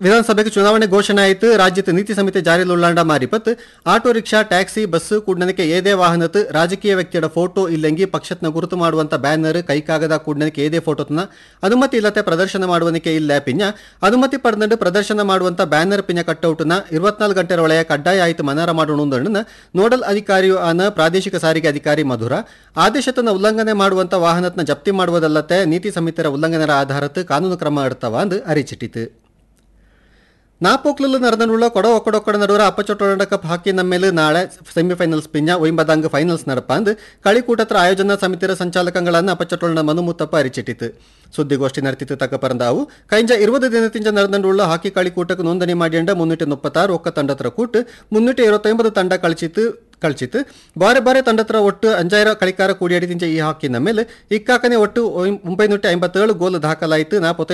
ವಿಧಾನಸಭೆಗೆ ಚುನಾವಣೆ ಘೋಷಣೆ ಆಯಿತು ರಾಜ್ಯದ ನೀತಿ ಸಮಿತಿ ಜಾರಿಯಲ್ಲಿ ಉಳ್ಳಾಂಡ ಮಾರಿಪತ್ ಆಟೋ ರಿಕ್ಷಾ ಟ್ಯಾಕ್ಸಿ ಬಸ್ ಕೂಡನಕ್ಕೆ ಏದೇ ವಾಹನತ್ ರಾಜಕೀಯ ವ್ಯಕ್ತಿಯ ಫೋಟೋ ಇಲ್ಲಂಗಿ ಪಕ್ಷತ್ನ ಗುರುತು ಮಾಡುವಂತ ಬ್ಯಾನರ್ ಕೈಕಾಗದ ಕೂಡನಕ್ಕೆ ಏದೇ ಫೋಟೋತ್ನ ಅನುಮತಿ ಇಲ್ಲದೆ ಪ್ರದರ್ಶನ ಮಾಡುವನಿಕೆ ಇಲ್ಲ ಪಿಂಜ ಅನುಮತಿ ಪಡೆದಂಡು ಪ್ರದರ್ಶನ ಮಾಡುವಂತ ಬ್ಯಾನರ್ ಪಿಂಜ ಕಟ್ಔಟ್ನ ಇರುವತ್ನಾಲ್ಕು ಗಂಟೆ ಒಳಗೆ ಕಡ್ಡಾಯ ಆಯ್ತು ಮನಾರ ಮಾಡೋಣ ನೋಡಲ್ ಅಧಿಕಾರಿಯು ಆನ ಪ್ರಾದೇಶಿಕ ಸಾರಿಗೆ ಅಧಿಕಾರಿ ಮಧುರ ಆದೇಶತನ ಉಲ್ಲಂಘನೆ ಮಾಡುವಂತ ವಾಹನತ್ನ ಜಪ್ತಿ ಮಾಡುವುದಲ್ಲದೆ ನೀತಿ ಸಮಿತಿಯ ಉಲ್ಲಂಘನೆರ ಆಧಾರತ್ ಕಾನೂನು ಕ್ರಮ ಎಡ್ತವ ಅಂದು ಅರಿಚಿಟ್ಟಿತು ನಾಪೋಕ್ಲಲ್ಲಿ ನಡೆದನುಳ್ಳ ಕೊಡ ಒಕ್ಕಡೊಕ್ಕಡ ನಡುವರ ಅಪ್ಪಚೊಟ್ಟೊಂಡ ಕಪ್ ಹಾಕಿ ನಮ್ಮೇಲೆ ನಾಳೆ ಸೆಮಿಫೈನಲ್ಸ್ ಪಿಂಜ ಒಯ್ಂಬದಂಗ ಫೈನಲ್ಸ್ ನಡಪಂದ್ ಕಳಿಕೂಟತ್ರ ಆಯೋಜನಾ ಸಮಿತಿಯ ಸಂಚಾಲಕಗಳನ್ನು ಅಪ್ಪಚೊಟ್ಟೊಂಡ ಮನು ಮುತ್ತಪ್ಪ ಅರಿಚಿಟ್ಟಿತು ಸುದ್ದಿಗೋಷ್ಠಿ ನಡೆತಿತ್ತು ತಕ್ಕ ಪರಂದಾವು ಕೈಂಜ ಇರುವುದು ದಿನತಿಂಜ ನಡೆದಂಡುಳ್ಳ ಹಾಕಿ ಕಳಿಕೂಟಕ್ಕೆ ನೋಂದಣಿ ಮಾಡಿಂಡ ಮುನ್ನೂಟ ಮುಪ್ಪತ್ತಾರು ಒಕ್ಕ ತಂಡತ್ರ ಕೂಟ್ ಮುನ್ನೂಟ ಇರುವತ್ತೊಂಬತ್ತು ತಂಡ ಕಳಿಸಿತು ಕಳಿಸಿತು ಬಾರೆ ಬಾರೆ ತಂಡತ್ರ ಒಟ್ಟು ಅಂಜಾಯಿರ ಕಳಿಕಾರ ಕೂಡಿಯಾಡಿದಿಂಚ ಈ ಹಾಕಿನ ಮೇಲೆ ಇಕ್ಕಾಕನೆ ಒಟ್ಟು ಒಂಬೈನೂಟ ಐಂಬತ್ತೇಳು ಗೋಲ್ ದಾಖಲಾಯಿತು ನಾ